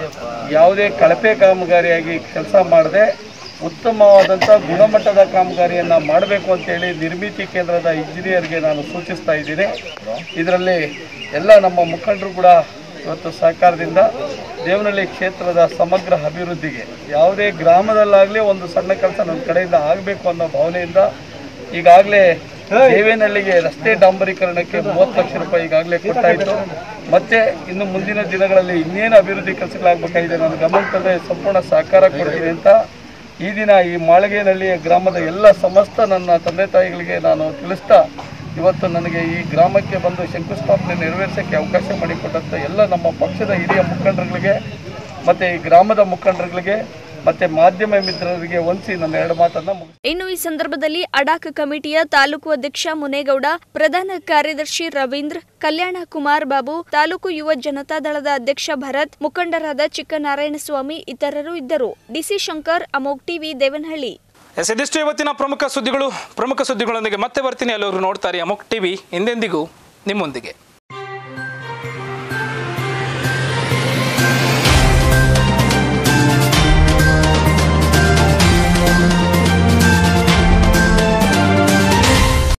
ಯಾವುದೇ ಕಳಪೆ ಕಾಮಗಾರಿಯಾಗಿ ಕೆಲಸ ಮಾಡದೆ ಉತ್ತಮವಾದಂಥ ಗುಣಮಟ್ಟದ ಕಾಮಗಾರಿಯನ್ನು ಮಾಡಬೇಕು ಅಂತೇಳಿ ನಿರ್ಮಿತಿ ಕೇಂದ್ರದ ಇಂಜಿನಿಯರ್ಗೆ ನಾನು ಸೂಚಿಸ್ತಾ ಇದ್ದೀನಿ ಇದರಲ್ಲಿ ಎಲ್ಲ ನಮ್ಮ ಮುಖಂಡರು ಕೂಡ ಇವತ್ತು ಸಹಕಾರದಿಂದ ದೇವನಹಳ್ಳಿ ಕ್ಷೇತ್ರದ ಸಮಗ್ರ ಅಭಿವೃದ್ಧಿಗೆ ಯಾವುದೇ ಗ್ರಾಮದಲ್ಲಾಗಲಿ ಒಂದು ಸಣ್ಣ ಕೆಲಸ ನನ್ನ ಕಡೆಯಿಂದ ಆಗಬೇಕು ಅನ್ನೋ ಭಾವನೆಯಿಂದ ಈಗಾಗಲೇ ದೇವೇನಹಳ್ಳಿಗೆ ರಸ್ತೆ ಡಾಂಬರೀಕರಣಕ್ಕೆ ಮೂವತ್ತು ಲಕ್ಷ ರೂಪಾಯಿ ಈಗಾಗಲೇ ಕೊಟ್ಟಾಯಿತು ಮತ್ತೆ ಇನ್ನು ಮುಂದಿನ ದಿನಗಳಲ್ಲಿ ಇನ್ನೇನು ಅಭಿವೃದ್ಧಿ ಕೆಲಸಗಳಾಗಬೇಕಾಗಿದೆ ನನ್ನ ಗಮನದಲ್ಲೇ ಸಂಪೂರ್ಣ ಸಹಕಾರ ಕೊಡ್ತೀನಿ ಅಂತ ಈ ದಿನ ಈ ಮಾಳಗೇನಹಳ್ಳಿ ಗ್ರಾಮದ ಎಲ್ಲ ಸಮಸ್ತ ನನ್ನ ತಂದೆ ತಾಯಿಗಳಿಗೆ ನಾನು ತಿಳಿಸ್ತಾ ಇವತ್ತು ನನಗೆ ಈ ಗ್ರಾಮಕ್ಕೆ ಬಂದು ಶಂಕುಸ್ಥಾಪನೆ ನೆರವೇರಿಸೋಕ್ಕೆ ಅವಕಾಶ ಮಾಡಿಕೊಟ್ಟಂಥ ಎಲ್ಲ ನಮ್ಮ ಪಕ್ಷದ ಹಿರಿಯ ಮುಖಂಡರುಗಳಿಗೆ ಮತ್ತು ಈ ಗ್ರಾಮದ ಮುಖಂಡರುಗಳಿಗೆ ಮತ್ತು ಮಾಧ್ಯಮ ಮಿತ್ರರಿಗೆ ವಂಚಿ ನನ್ನ ಎರಡು ಮಾತನ್ನು ಮುಗಿಸ್ತೇನೆ. ಇನ್ನು ಈ ಸಂದರ್ಭದಲ್ಲಿ ಅಡಾಕ್ ಕಮಿಟಿಯ ತಾಲೂಕು ಅಧ್ಯಕ್ಷ ಮುನೇಗೌಡ ಪ್ರಧಾನ ಕಾರ್ಯದರ್ಶಿ ರವೀಂದ್ರ ಕಲ್ಯಾಣ ಕುಮಾರ್ ಬಾಬು ತಾಲೂಕು ಯುವ ಜನತಾದಳದ ಅಧ್ಯಕ್ಷ ಭರತ್ ಮುಖಂಡರಾದ ಚಿಕ್ಕನಾರಾಯಣಸ್ವಾಮಿ ಇತರರು ಇದ್ದರು ಡಿಸಿ ಶಂಕರ್ ಅಮೋಕ್ ಟಿವಿ ದೇವನಹಳ್ಳಿ ಎಸ್ ಇದಿಷ್ಟು ಇವತ್ತಿನ ಪ್ರಮುಖ ಸುದ್ದಿಗಳು ಪ್ರಮುಖ ಸುದ್ದಿಗಳೊಂದಿಗೆ ಮತ್ತೆ ಬರ್ತೀನಿ ಎಲ್ಲರೂ ನೋಡ್ತಾರೆ ಅಮುಕ್ ಟಿವಿ ಎಂದೆಂದಿಗೂ ನಿಮ್ಮೊಂದಿಗೆ